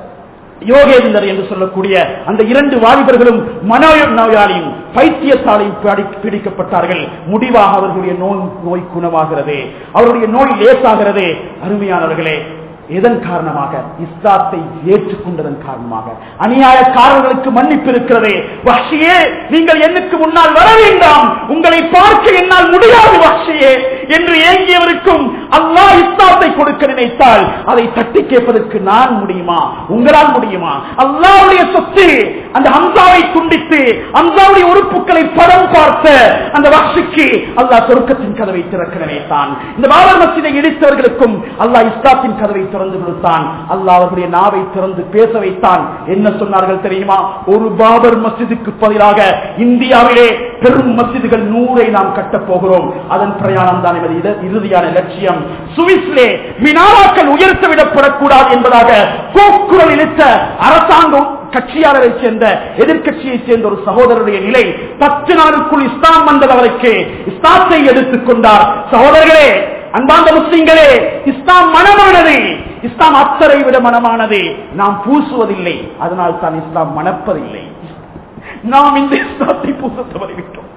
யோகேந்திரர் என்று சொல்லக்கூடிய அந்த இரண்டு வாலிபர்களும் மனோ நோயாளியும் பைத்தியத்தாலையும் படி- பீடிக்கப்பட்டார்கள் முடிவாக அவர்களுடைய நோய் நோய் குணமாகிறது அவருடைய நோய் லேசாகிறது அருமையானவர்களே எதன் காரணமாக இஸ்லாத்தை ஏற்றுக்கொண்டதன் காரணமாக அநியாயக்காரர்களுக்கு மன்னிப்பு இருக்கிறதே வஷியே நீங்கள் என்னுக்கு முன்னால் வர வேண்டாம் உங்களை பார்க்க என்னால் முடியாது வஷியே என்று ஏங்கியவருக்கும் அல்லாஹ் இஸ்லாத்தை கொடுக்க நினைத்தால் அதை தட்டி கேட்பதற்கு நான் முடியுமா உங்களால் முடியுமா அல்லாவுடைய சொத்து அந்த ஹம்சாவை துண்டித்து ஹம்சாவுடைய உறுப்புகளை படம் பார்த்த அந்த வக்ஷிக்கு அல்லாஹ் சொர்க்கத்தின் கதவை திறக்க நினைத்தான் இந்த பாபர் மஸ்ஜிதை இடித்தவர்களுக்கும் அல்லாஹ் இஸ்லாத்தின் கதவை திறந்து கொடுத்தான் அல்லாஹ் அவர்களுடைய நாவை திறந்து பேச வைத்தான் என்ன சொன்னார்கள் தெரியுமா ஒரு பாபர் மஸ்ஜிதுக்கு பதிலாக இந்தியாவிலே பெரும் மஸ்ஜிதுகள் நூறை நாம் கட்டப் போகிறோம் அதன் பிரயாணம் தான் எமது இட- இறுதியான லட்சியம் சுவிஸ்லே மினாராக்கள் உயர்த்த விடப்படக்கூடாது என்பதாக போக்குரல் இழுத்த அரசாங்கம் கட்சியாளரை சேர்ந்த எதிர்கட்சியை சேர்ந்த ஒரு சகோதரருடைய நிலை பத்து நாளுக்குள் இஸ்லாம் வந்தவருக்கு இஸ்லாத்தை எடுத்துக் கொண்டார் சகோதரர்களே அன்பார்ந்த முஸ்லிம்களே இஸ்லாம் மனமானது இஸ்லாம் அத்தரை விட மனமானது நாம் பூசுவதில்லை அதனால் தான் இஸ்லாம் மணப்பதில்லை நாம் இந்த இஸ்லாத்தை பூச தவறிவிட்டோம்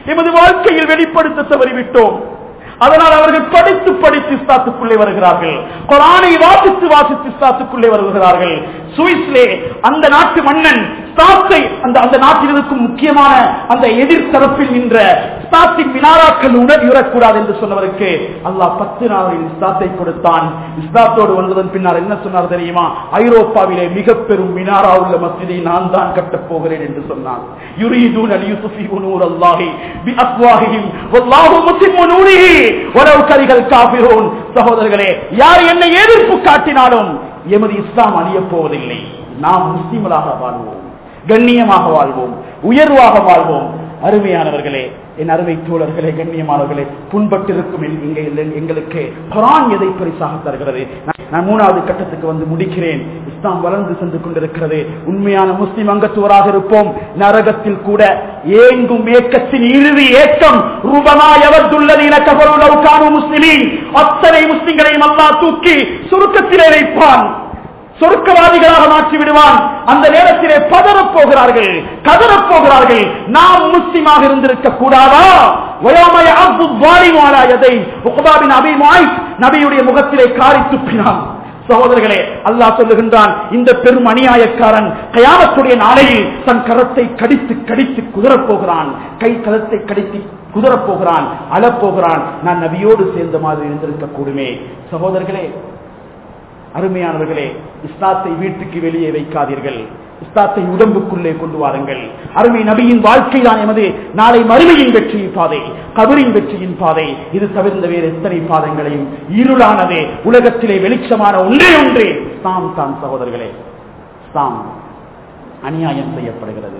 எமது வாழ்க்கையில் வெளிப்படுத்த தவறிவிட்டோம் அதனால் அவர்கள் படித்து படித்து இஸ்லாத்துக்குள்ளே வருகிறார்கள் குரானை வாசித்து வாசித்து இஸ்லாத்துக்குள்ளே வருகிறார்கள் சுவிஸ்லே அந்த நாட்டு மன்னன் ஸ்தாத்தை அந்த அந்த நாட்டில் இருக்கும் முக்கியமான அந்த எதிர்த்தரப்பில் நின்ற ஸ்தாத்தின் மினாராக்கள் உணர்வுறக்கூடாது என்று சொன்னவருக்கு அல்லாஹ் பத்து நாளில் இஸ்லாத்தை கொடுத்தான் இஸ்லாத்தோடு வந்ததன் பின்னால் என்ன சொன்னார் தெரியுமா ஐரோப்பாவிலே மிக பெரும் மினாரா உள்ள மஸ்ஜிதை நான் தான் கட்டப் போகிறேன் என்று சொன்னான் யுரீதூன் அல் யுஸ்ஃபிஹு நூர் அல்லாஹி பி அஃப்வாஹிஹிம் வல்லாஹு முத்திம்மு நூரிஹி வலவ் கரிகள் காஃபிரூன் சகோதரர்களே யார் என்னை எதிர்ப்பு காட்டினாலும் எமது இஸ்லாம் அழியப் போவதில்லை நாம் முஸ்லிம்களாக வாழ்வோம் கண்ணியமாக வாழ்வோம் உயர்வாக வாழ்வோம் அருமையானவர்களே என் அருமை தோழர்களே கண்ணியமானவர்களே புண்பட்டிருக்கும் என்- இங்கே இல்லை- எங்களுக்கு குரான் எதை பரிசாக தருகிறது நான் நான் மூணாவது கட்டத்துக்கு வந்து முடிக்கிறேன் இஸ்லாம் வளர்ந்து சென்று கொண்டிருக்கிறது உண்மையான முஸ்லிம் அங்கத்துவராக இருப்போம் நரகத்தில் கூட ஏங்கும் ஏக்கத்தின் இறுதி ஏக்கம் ரூபமாய் எவர்துள்ளது கபருளவுக்கான முஸ்லிமின் அத்தனை முஸ்லிம்களையும் அல்லாஹ் தூக்கி சுருக்கத்திலே வைப்பான் சொர்க்கவாதிகளாக மாற்றி விடுவான் அந்த நேரத்திலே பதறப் போகிறார்கள் கதறப் போகிறார்கள் நாம் முஸ்லிமாக இருந்திருக்க கூடாதா வயோமய அப்து வாலிமாலாயதை உகபாபின் அபிமாய் நபியுடைய முகத்திலே காரி துப்பினான் சகோதரர்களே அல்லாஹ் சொல்லுகின்றான் இந்த பெரும் அநியாயக்காரன் கயாமத்துடைய நாளையில் தன் கரத்தை கடித்து கடித்து குதறப் போகிறான் கை கரத்தை கடித்து குதறப் போகிறான் அழப்போகிறான் நான் நபியோடு சேர்ந்த மாதிரி இருந்திருக்க கூடுமே சகோதரர்களே அருமையானவர்களே இஸ்லாத்தை வீட்டுக்கு வெளியே வைக்காதீர்கள் இஸ்லாத்தை உடம்புக்குள்ளே கொண்டு வாருங்கள் அருமை நபியின் வாழ்க்கை தான் எமது நாளை மறுமையின் வெற்றியின் பாதை கபரின் வெற்றியின் பாதை இது தவிர்ந்த வேறு எத்தனை பாதங்களையும் இருளானதே உலகத்திலே வெளிச்சமான ஒன்றே ஒன்றே இஸ்லாம் தான் சகோதரர்களே இஸ்லாம் அநியாயம் செய்யப்படுகிறது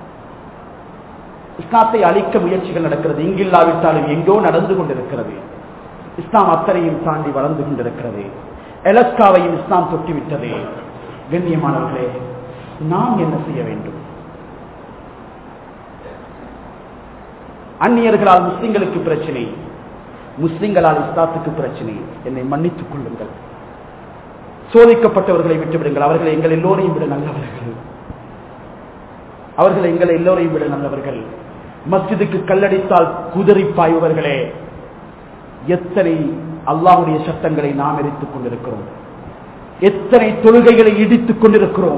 இஸ்லாத்தை அழிக்க முயற்சிகள் நடக்கிறது இங்கில்லாவிட்டாலும் எங்கோ நடந்து கொண்டிருக்கிறது இஸ்லாம் அத்தனையும் தாண்டி வளர்ந்து கொண்டிருக்கிறது எலஸ்காவையும் இஸ்லாம் தொட்டுவிட்டது கண்ணியமானவர்களே நாம் என்ன செய்ய வேண்டும் அந்நியர்களால் முஸ்லிம்களுக்கு பிரச்சனை முஸ்லிம்களால் இஸ்லாத்துக்கு பிரச்சனை என்னை மன்னித்துக் கொள்ளுங்கள் சோதிக்கப்பட்டவர்களை விட்டுவிடுங்கள் அவர்கள் எங்கள் எல்லோரையும் விட நல்லவர்கள் அவர்கள் எங்களை எல்லோரையும் விட நல்லவர்கள் மஸ்ஜிதுக்கு கல்லடித்தால் குதிரை பாய்பவர்களே எத்தனை அல்லாஹுடைய சட்டங்களை நாம் எரித்துக் கொண்டிருக்கிறோம் எத்தனை தொழுகைகளை இடித்துக் கொண்டிருக்கிறோம்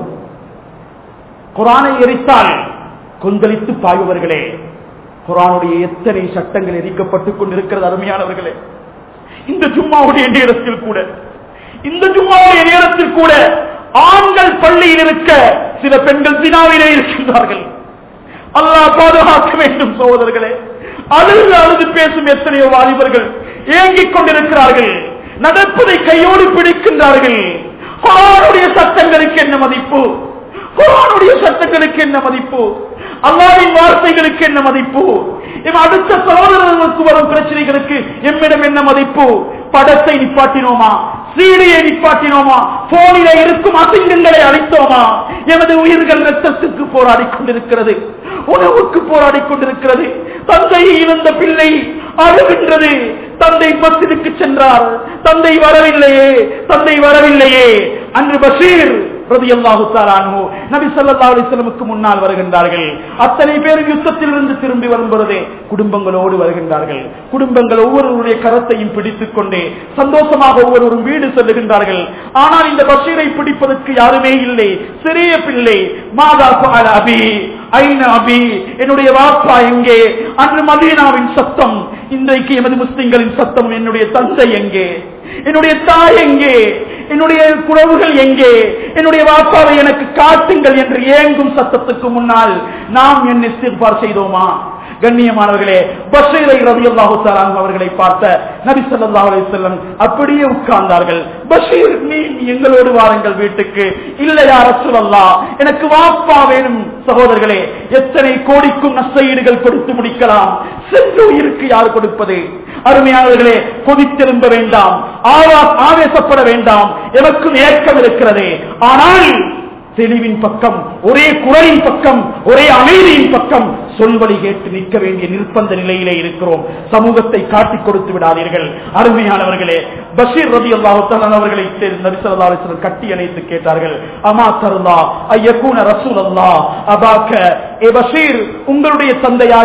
குரானை எரித்தால் கொந்தளித்து பாய்பவர்களே குரானுடைய எத்தனை சட்டங்கள் எரிக்கப்பட்டுக் கொண்டிருக்கிறது அருமையானவர்களே இந்த ஜும்மாவுடைய நேரத்தில் கூட இந்த ஜும்மாவுடைய நேரத்தில் கூட ஆண்கள் பள்ளியில் இருக்க சில பெண்கள் தினாவிலே இருக்கின்றார்கள் அல்லாஹ் பாதுகாக்க வேண்டும் சகோதரர்களே அழுது அழுது பேசும் எத்தனையோ வாலிபர்கள் ஏங்கிக் கொண்டிருக்கிறார்கள் நடப்பதை கையோடு பிடிக்கின்றார்கள் குரானுடைய சட்டங்களுக்கு என்ன மதிப்பு குரானுடைய சட்டங்களுக்கு என்ன மதிப்பு அல்லாவின் வார்த்தைகளுக்கு என்ன மதிப்பு எம் அடுத்த சகோதரர்களுக்கு வரும் பிரச்சனைகளுக்கு எம்மிடம் என்ன மதிப்பு படத்தை நிப்பாட்டினோமா சீடியை நிப்பாட்டினோமா போனில இருக்கும் அசிங்கங்களை அழித்தோமா எமது உயிர்கள் ரத்தத்துக்கு போராடி கொண்டிருக்கிறது உணவுக்கு போராடி கொண்டிருக்கிறது தந்தையை இழந்த பிள்ளை அழுகின்றது தந்தை மஸ்ஜிதுக்கு சென்றார் தந்தை வரவில்லையே தந்தை வரவில்லையே அன்று பஷீர் ரதியல்லாஹு தஆலாஹு நபி ஸல்லல்லாஹு அலைஹி வஸல்லமுக்கு முன்னால் வருகின்றார்கள் அத்தனை பேரும் யுத்தத்தில் இருந்து திரும்பி வரும்பொழுதே குடும்பங்களோடு வருகின்றார்கள் குடும்பங்கள் ஒவ்வொருவருடைய கரத்தையும் பிடித்துக் கொண்டே சந்தோஷமாக ஒவ்வொருவரும் வீடு செல்லுகின்றார்கள் ஆனால் இந்த பஷீரை பிடிப்பதற்கு யாருமே இல்லை சிறிய பிள்ளை மாதா ஃபஅல அபி ஐன அபி என்னுடைய வாப்பா எங்கே அன்று மதீனாவின் சத்தம் இன்றைக்கு எமது முஸ்லிம்களின் சத்தம் என்னுடைய தந்தை எங்கே என்னுடைய தாய் எங்கே என்னுடைய குறவுகள் எங்கே என்னுடைய வாப்பாவை எனக்கு காட்டுங்கள் என்று ஏங்கும் சத்தத்துக்கு முன்னால் நாம் என்ன சிற்பார் செய்தோமா கண்ணியமானவர்களே பஷீரை ரவியல்லாஹு தஆலா அவர்களை பார்த்த நபி ஸல்லல்லாஹு அலைஹி வஸல்லம் அப்படியே உட்கார்ந்தார்கள் பஷீர் நீ எங்களோடு வாருங்கள் வீட்டுக்கு இல்லையா ரசூலல்லாஹ் எனக்கு வாப்பா வேணும் சகோதரர்களே எத்தனை கோடிக்கும் நஷ்டஈடுகள் கொடுத்து முடிக்கலாம் சென்று உயிருக்கு யார் கொடுப்பது அருமையானவர்களே கொதித்தெலும்ப வேண்டாம் ஆவா- ஆவேசப்பட வேண்டாம் எனக்கும் ஏக்கம் இருக்கிறது ஆனால் தெளிவின் பக்கம் ஒரே குரலின் பக்கம் ஒரே அமைதியின் பக்கம் சொல்வழி கேட்டு நிற்க வேண்டிய நிர்பந்த நிலையிலே இருக்கிறோம் சமூகத்தை காட்டிக் கொடுத்து விடாதீர்கள் அருமையானவர்களே பஷீர் ரதி அல்லாஹு அவர்களை நபிசல்லா அலிஸ்லம் கட்டி அணைத்து கேட்டார்கள் அமா தருலா ஐயக்கூன ரசூல் அல்லா அபாக்க ஏ பஷீர் உங்களுடைய தந்தையாக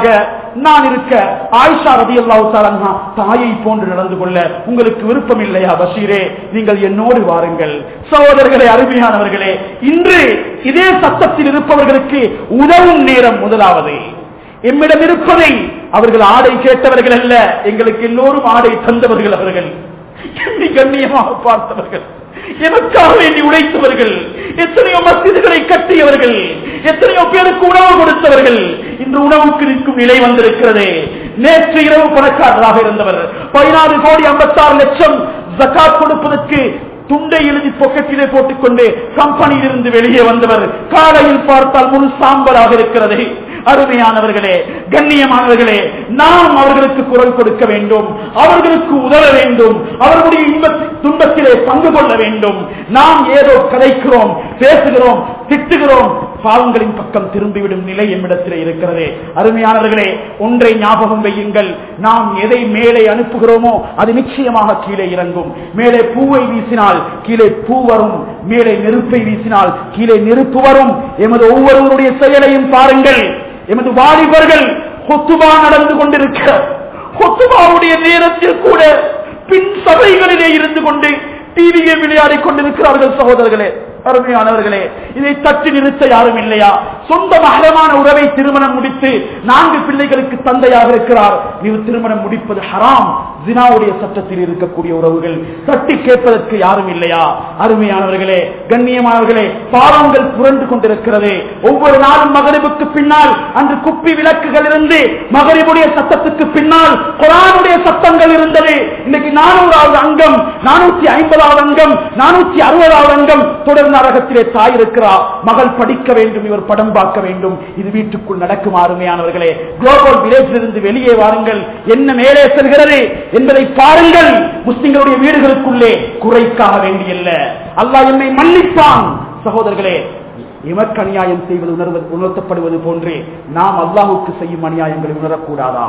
நான் இருக்க ஆயிஷா ரதி அல்லாஹு தாயை போன்று நடந்து கொள்ள உங்களுக்கு விருப்பம் இல்லையா பஷீரே நீங்கள் என்னோடு வாருங்கள் சகோதரர்களே அருமையானவர்களே இன்று இதே சத்தத்தில் இருப்பவர்களுக்கு உதவும் நேரம் முதலாவது எம்மிடம் இருப்பதை அவர்கள் ஆடை கேட்டவர்கள் அல்ல எங்களுக்கு எல்லோரும் ஆடை தந்தவர்கள் அவர்கள் என்னை கண்ணியமாக பார்த்தவர்கள் எனக்காக வேண்டி உழைத்தவர்கள் எத்தனையோ மசிதிகளை கட்டியவர்கள் எத்தனையோ பேருக்கு உணவு கொடுத்தவர்கள் இன்று உணவுக்கு நிற்கும் நிலை வந்திருக்கிறது நேற்று இரவு பணக்காரராக இருந்தவர் பதினாறு கோடி ஐம்பத்தாறு லட்சம் ஜக்காத் கொடுப்பதற்கு துண்டை எழுதி பொக்கெட்டிலே போட்டுக்கொண்டு கம்பெனியில் இருந்து வெளியே வந்தவர் காலையில் பார்த்தால் முழு சாம்பலாக இருக்கிறது அருமையானவர்களே கண்ணியமானவர்களே நாம் அவர்களுக்கு குரல் கொடுக்க வேண்டும் அவர்களுக்கு உதவ வேண்டும் அவர்களுடைய இன்பத்தி துன்பத்திலே பங்கு கொள்ள வேண்டும் நாம் ஏதோ கதைக்கிறோம் பேசுகிறோம் திட்டுகிறோம் பாவங்களின் பக்கம் திரும்பிவிடும் நிலை எம்மிடத்திலே இருக்கிறது அருமையானவர்களே ஒன்றை ஞாபகம் வையுங்கள் நாம் எதை மேலே அனுப்புகிறோமோ அது நிச்சயமாக கீழே இறங்கும் மேலே பூவை வீசினால் கீழே பூ வரும் மேலே நெருப்பை வீசினால் கீழே நெருப்பு வரும் எமது ஒவ்வொருவருடைய செயலையும் பாருங்கள் எமது வாலிபர்கள் கொத்துபா நடந்து கொண்டிருக்க கொத்துபாவுடைய நேரத்தில் கூட பின் சபைகளிலே இருந்து கொண்டு டிவியை விளையாடிக் கொண்டிருக்கிறார்கள் சகோதரர்களே அருமையானவர்களே இதை தட்டி நிறுத்த யாரும் இல்லையா சொந்த மகரமான உறவை திருமணம் முடித்து நான்கு பிள்ளைகளுக்கு தந்தையாக இருக்கிறார் நீ திருமணம் முடிப்பது ஹராம் ஜினாவுடைய சட்டத்தில் இருக்கக்கூடிய உறவுகள் தட்டி கேட்பதற்கு யாரும் இல்லையா அருமையானவர்களே கண்ணியமானவர்களே பாவங்கள் புரண்டு கொண்டிருக்கிறது ஒவ்வொரு நாளும் மகரிபுக்கு பின்னால் அன்று குப்பி விளக்குகள் இருந்து மகரிபுடைய சத்தத்துக்கு பின்னால் குரானுடைய சத்தங்கள் இருந்தது இன்னைக்கு நானூறாவது அங்கம் நானூத்தி ஐம்பதாவது அங்கம் நானூத்தி அறுபதாவது அங்கம் தொடர் நரகத்திலே தாய் இருக்கிறார் மகள் படிக்க வேண்டும் இவர் படம் பார்க்க வேண்டும் இது வீட்டுக்குள் நடக்கும் அருமையானவர்களே குளோபல் வில்லேஜில் இருந்து வெளியே வாருங்கள் என்ன மேலே செல்கிறது என்பதை பாருங்கள் முஸ்லிம்களுடைய வீடுகளுக்குள்ளே குறைக்காக வேண்டியல்ல அல்லாஹ் என்னை மன்னிப்பான் சகோதரர்களே எமக்கு அநியாயம் செய்வது உணர்வது உணர்த்தப்படுவது போன்றே நாம் அல்லாஹுக்கு செய்யும் அநியாயங்களை உணரக்கூடாதா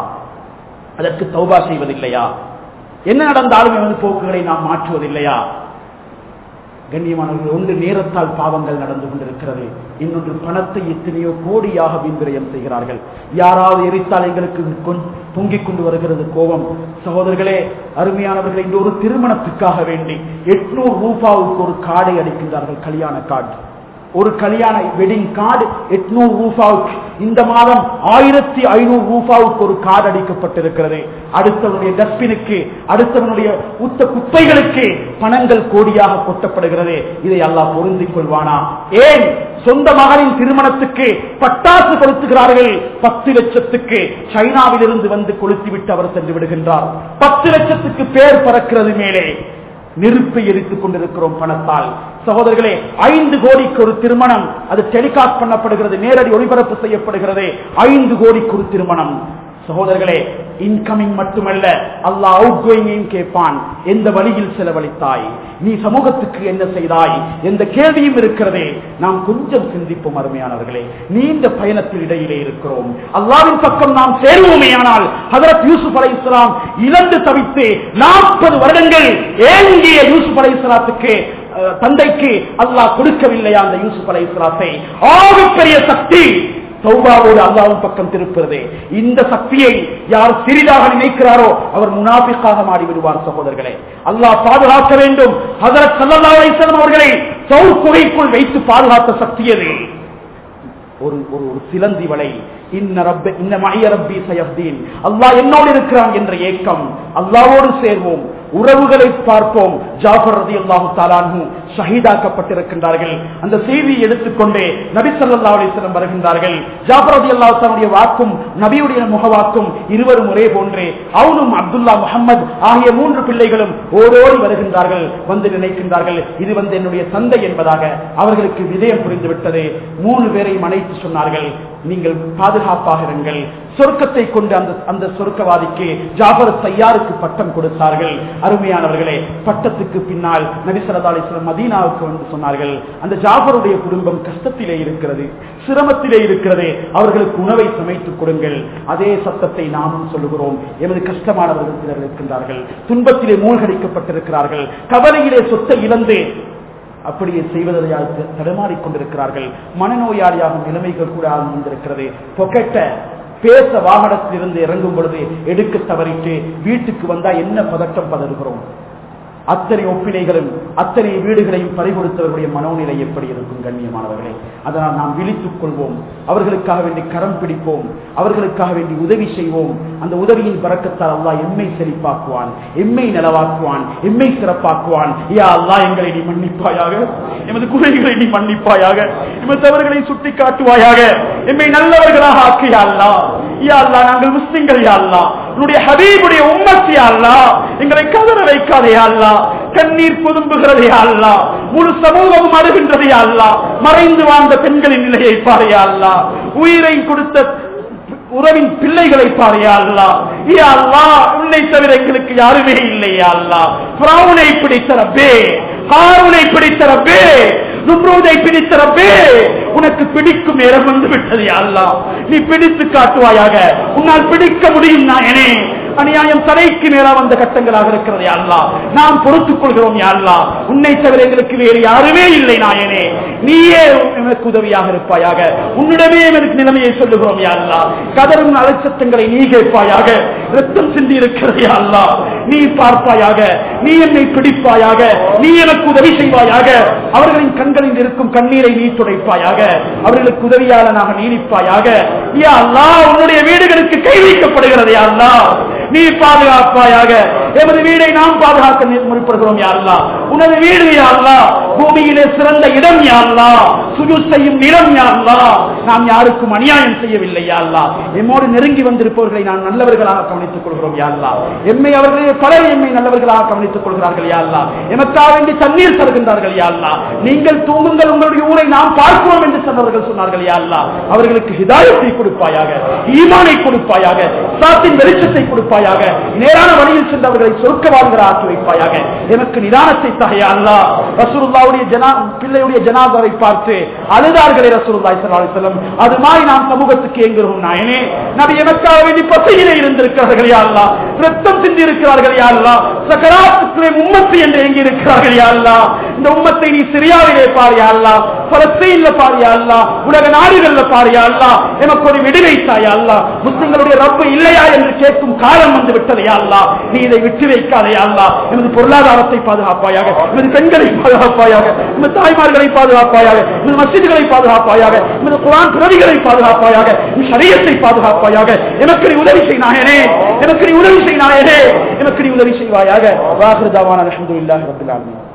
அதற்கு தௌபா செய்வதில்லையா என்ன நடந்தாலும் எமது போக்குகளை நாம் மாற்றுவதில்லையா கண்ணியமானவர்கள் ஒன்று நேரத்தால் பாவங்கள் நடந்து கொண்டிருக்கிறது இன்னொன்று பணத்தை எத்தனையோ கோடியாக விண்விரயம் செய்கிறார்கள் யாராவது எரித்தால் எங்களுக்கு கொண்- பொங்கிக் கொண்டு வருகிறது கோபம் சகோதரர்களே அருமையானவர்கள் இந்த ஒரு திருமணத்துக்காக வேண்டி எட்நூறு ரூபாவுக்கு ஒரு காடை அடிக்கின்றார்கள் கல்யாண கார்டு ஒரு கல்யாண வெட்டிங் கார்டு எட்நூறு ரூபாவுக்கு இந்த மாதம் ஆயிரத்தி ஐநூறு ரூபாவுக்கு ஒரு கார்டு அடிக்கப்பட்டிருக்கிறது அடுத்தவனுடைய டஸ்பினுக்கு அடுத்தவனுடைய உத்த குப்பைகளுக்கு பணங்கள் கோடியாக கொட்டப்படுகிறது இதை அல்லாஹ் பொருந்திக் கொள்வானா ஏன் சொந்த மகனின் திருமணத்துக்கு பட்டாசு கொளுத்துகிறார்கள் பத்து லட்சத்துக்கு சைனாவிலிருந்து வந்து கொளுத்திவிட்டு அவர் சென்று விடுகின்றார் பத்து லட்சத்துக்கு பேர் பறக்கிறது மேலே நெருப்பை எரித்துக் கொண்டிருக்கிறோம் பணத்தால் சகோதரர்களே ஐந்து கோடிக்கு ஒரு திருமணம் அது டெலிகாஸ்ட் பண்ணப்படுகிறது நேரடி ஒளிபரப்பு செய்யப்படுகிறது ஐந்து கோடிக்கு ஒரு திருமணம் சகோதரர்களே இன்கமிங் மட்டுமல்ல அல்லாஹ் அவுட் கோயிங்கையும் கேட்பான் எந்த வழியில் செலவழித்தாய் நீ சமூகத்துக்கு என்ன செய்தாய் எந்த கேள்வியும் இருக்கிறதே நாம் கொஞ்சம் சிந்திப்போம் அருமையானவர்களே நீண்ட பயணத்தில் இடையிலே இருக்கிறோம் அல்லாவின் பக்கம் நாம் சேர்வோமேயானால் ஹதரத் யூசுப் அலை இஸ்லாம் இழந்து தவித்து நாற்பது வருடங்கள் ஏங்கிய யூசுப் அலை இஸ்லாத்துக்கு அஹ், தந்தைக்கு அல்லாஹ் கொடுக்கவில்லையா அந்த யூசுப் அலை இஸ்லாத்தை ஆகப்பெரிய சக்தி சௌபாவோடு அல்லாவும் பக்கம் திருப்புறது இந்த சக்தியை யார் சிறிதாக நினைக்கிறாரோ அவர் முனாபிக்காக மாறி விடுவார் சகோதரர்களே அல்லாஹ் பாதுகாக்க வேண்டும் ஹதரத் சல்லல்லாஹு அலைஹி வஸல்லம் அவர்களை சவுல் குகைக்குள் வைத்து பாதுகாத்த சக்தி அது ஒரு ஒரு ஒரு சிலந்தி வலை இன்ன ரப்ப இன்ன மய ரப்பி சயப்தீன் அல்லாஹ் என்னோடு இருக்கிறான் என்ற ஏக்கம் அல்லாவோடு சேர்வோம் உறவுகளை பார்ப்போம் ஜாஃபர் ரதி அல்லாஹு தாலானு ஷஹீதாக்கப்பட்டிருக்கின்றார்கள் அந்த செய்தியை எடுத்துக்கொண்டே நபி ஸல்லல்லாஹு அலைஹி வஸல்லம் வருகின்றார்கள் ஜாஃபர் ரதி அல்லாஹு தன்னுடைய வாக்கும் நபியுடைய முகவாக்கும் இருவரும் ஒரே போன்றே அவனும் அப்துல்லா முகமது ஆகிய மூன்று பிள்ளைகளும் ஓடோடி வருகின்றார்கள் வந்து நினைக்கின்றார்கள் இது வந்து என்னுடைய தந்தை என்பதாக அவர்களுக்கு விதயம் புரிந்துவிட்டது மூணு பேரையும் அழைத்து சொன்னார்கள் நீங்கள் பாதுகாப்பாக இருங்கள் சொர்க்கத்தை கொண்டு அந்த அந்த சொர்க்கவாதிக்கு ஜாபர் சையாருக்கு பட்டம் கொடுத்தார்கள் அருமையானவர்களே பட்டத்துக்கு பின்னால் நபிசரதா அலிஸ்லாம் மதீனாவுக்கு வந்து சொன்னார்கள் அந்த ஜாபருடைய குடும்பம் கஷ்டத்திலே இருக்கிறது சிரமத்திலே இருக்கிறது அவர்களுக்கு உணவை சமைத்துக் கொடுங்கள் அதே சத்தத்தை நாமும் சொல்லுகிறோம் எமது கஷ்டமானவர்கள் சிலர் இருக்கின்றார்கள் துன்பத்திலே மூழ்கடிக்கப்பட்டிருக்கிறார்கள் கவலையிலே சொத்தை இழந்து அப்படியே செய்வதையாக தடுமாறிக் கொண்டிருக்கிறார்கள் மனநோயாளியாக நிலைமைகள் கூட வந்திருக்கிறது பொக்கெட்ட பேச வாகனத்தில் இருந்து இறங்கும் பொழுது எடுக்க தவறிட்டு வீட்டுக்கு வந்தா என்ன பதட்டம் பதறுகிறோம் அத்தனை ஒப்பினைகளும் அத்தனை வீடுகளையும் பறிகொடுத்தவர்களுடைய மனோநிலை எப்படி இருக்கும் கண்ணியமானவர்களே அதனால் நாம் விழித்துக் கொள்வோம் அவர்களுக்காக வேண்டி கரம் பிடிப்போம் அவர்களுக்காக வேண்டி உதவி செய்வோம் அந்த உதவியின் பறக்கத்தால் அல்லாஹ் எம்மை செழிப்பாக்குவான் எம்மை நலவாக்குவான் எம்மை சிறப்பாக்குவான் யா அல்லாஹ் எங்களை நீ மன்னிப்பாயாக எமது குறைகளை நீ மன்னிப்பாயாக எமது தவறுகளை சுட்டி காட்டுவாயாக எம்மை நல்லவர்களாக ஆக்கியா அல்லா யா அல்லா நாங்கள் முஸ்லிம்கள் யா அல்லா உன்னுடைய ஹபீபுடைய உம்மத்தி யா அல்லா எங்களை கதற வைக்காதே யா அல்லா கண்ணீர் புதும்புகிறதே அல்லா முழு சமூகமும் அழுகின்றதே அல்லா மறைந்து வாழ்ந்த பெண்களின் நிலையை பாறையா அல்லா உயிரை கொடுத்த உறவின் பிள்ளைகளை பாறையா அல்லா யா அல்லா உன்னை தவிர எங்களுக்கு யாருமே இல்லையா அல்லா பிராவுனை பிடித்த ரப்பே ஹாருனை பிடித்த ரப்பே நும்ரூதை பிடித்த ரப்பே உனக்கு பிடிக்கும் நேரம் வந்து விட்டது யா அல்லா நீ பிடித்து காட்டுவாயாக உன்னால் பிடிக்க முடியும் நாயனே அநியாயம் தலைக்கு மேலா வந்த கட்டங்களாக இருக்கிறது யா அல்லா நாம் பொறுத்துக் கொள்கிறோம் யா அல்லா உன்னை தவிர எங்களுக்கு வேறு யாருமே இல்லை நாயனே நீயே எனக்கு உதவியாக இருப்பாயாக உன்னிடமே எனக்கு நிலைமையை சொல்லுகிறோம் யா அல்லா கதரும் அலட்சத்தங்களை நீ கேட்பாயாக ரத்தம் சிந்தி இருக்கிறது யா அல்லா நீ பார்ப்பாயாக நீ என்னை பிடிப்பாயாக நீ எனக்கு உதவி செய்வாயாக அவர்களின் கண்களில் இருக்கும் கண்ணீரை நீ துடைப்பாயாக அவர்களுக்கு உதவியாளனாக நீடிப்பாயாக யா அல்லா உன்னுடைய வீடுகளுக்கு கை வைக்கப்படுகிறது யா அல்லா நீ பாதுகாப்பாயாக எமது வீடை நாம் பாதுகாக்க முற்படுகிறோம் யாருலா உனது வீடு யாருலா பூமியிலே சிறந்த இடம் யாருலா சுஜு செய்யும் இடம் யாருலா நாம் யாருக்கும் அநியாயம் செய்யவில்லை யாருலா எம்மோடு நெருங்கி வந்திருப்பவர்களை நான் நல்லவர்களாக கவனித்துக் கொள்கிறோம் யாருலா எம்மை அவர்களே பலர் எம்மை நல்லவர்களாக கவனித்துக் கொள்கிறார்கள் யாருலா எமக்காக வேண்டி தண்ணீர் தருகின்றார்கள் யாருலா நீங்கள் தூங்குங்கள் உங்களுடைய ஊரை நாம் பார்க்கிறோம் என்று சொன்னவர்கள் சொன்னார்கள் யாருலா அவர்களுக்கு ஹிதாயத்தை கொடுப்பாயாக ஈமானை கொடுப்பாயாக சாத்தின் வெளிச்சத்தை கொடுப்பாயாக நேரான வழியில் சென்றவர்களை சொர்க்க வாழ்கிற ஆக்கி வைப்பாயாக எனக்கு நிதானத்தை தகையா அல்லா ரசூலுல்லாவுடைய ஜனா பிள்ளையுடைய ஜனாதாவை பார்த்து அழுதார்களே ரசூலுல்லாய் செல்லம் அது மாதிரி நாம் சமூகத்துக்கு எங்கிறோம் நாயனே நபி எனக்காக வேண்டி பசையிலே இருந்திருக்கிறார்கள் யாழ்லா ரத்தம் சிந்தி இருக்கிறார்கள் யாழ்லா சகராத்துக்களே உம்மத்து என்று எங்கி இருக்கிறார்கள் யாழ்லா இந்த உம்மத்தை நீ சிரியாவிலே பாரு யாழ்லா பலஸ்தீன்ல பாரு யாழ்லா உலக நாடுகள்ல பாரு யாழ்லா எனக்கு ஒரு விடுவை தாயா அல்லா முஸ்லிம்களுடைய ரப்பு இல்லையா என்று கேட்கும் காலம் வந்து விட்டது அல்லா நீ இதை விட்டு வைக்காதே அல்லா எமது பொருளாதாரத்தை பாதுகாப்பாயாக எமது பெண்களை பாதுகாப்பாயாக எமது தாய்மார்களை பாதுகாப்பாயாக எமது மசிதிகளை பாதுகாப்பாயாக எமது குரான் பிரதிகளை பாதுகாப்பாயாக எமது சரியத்தை பாதுகாப்பாயாக எனக்கு நீ உதவி செய் நாயனே எனக்கு நீ உதவி செய் நாயனே எனக்கு நீ உதவி செய்வாயாக வாகிருதாவான அலமதுல்லாஹி ரபில் ஆலமீன்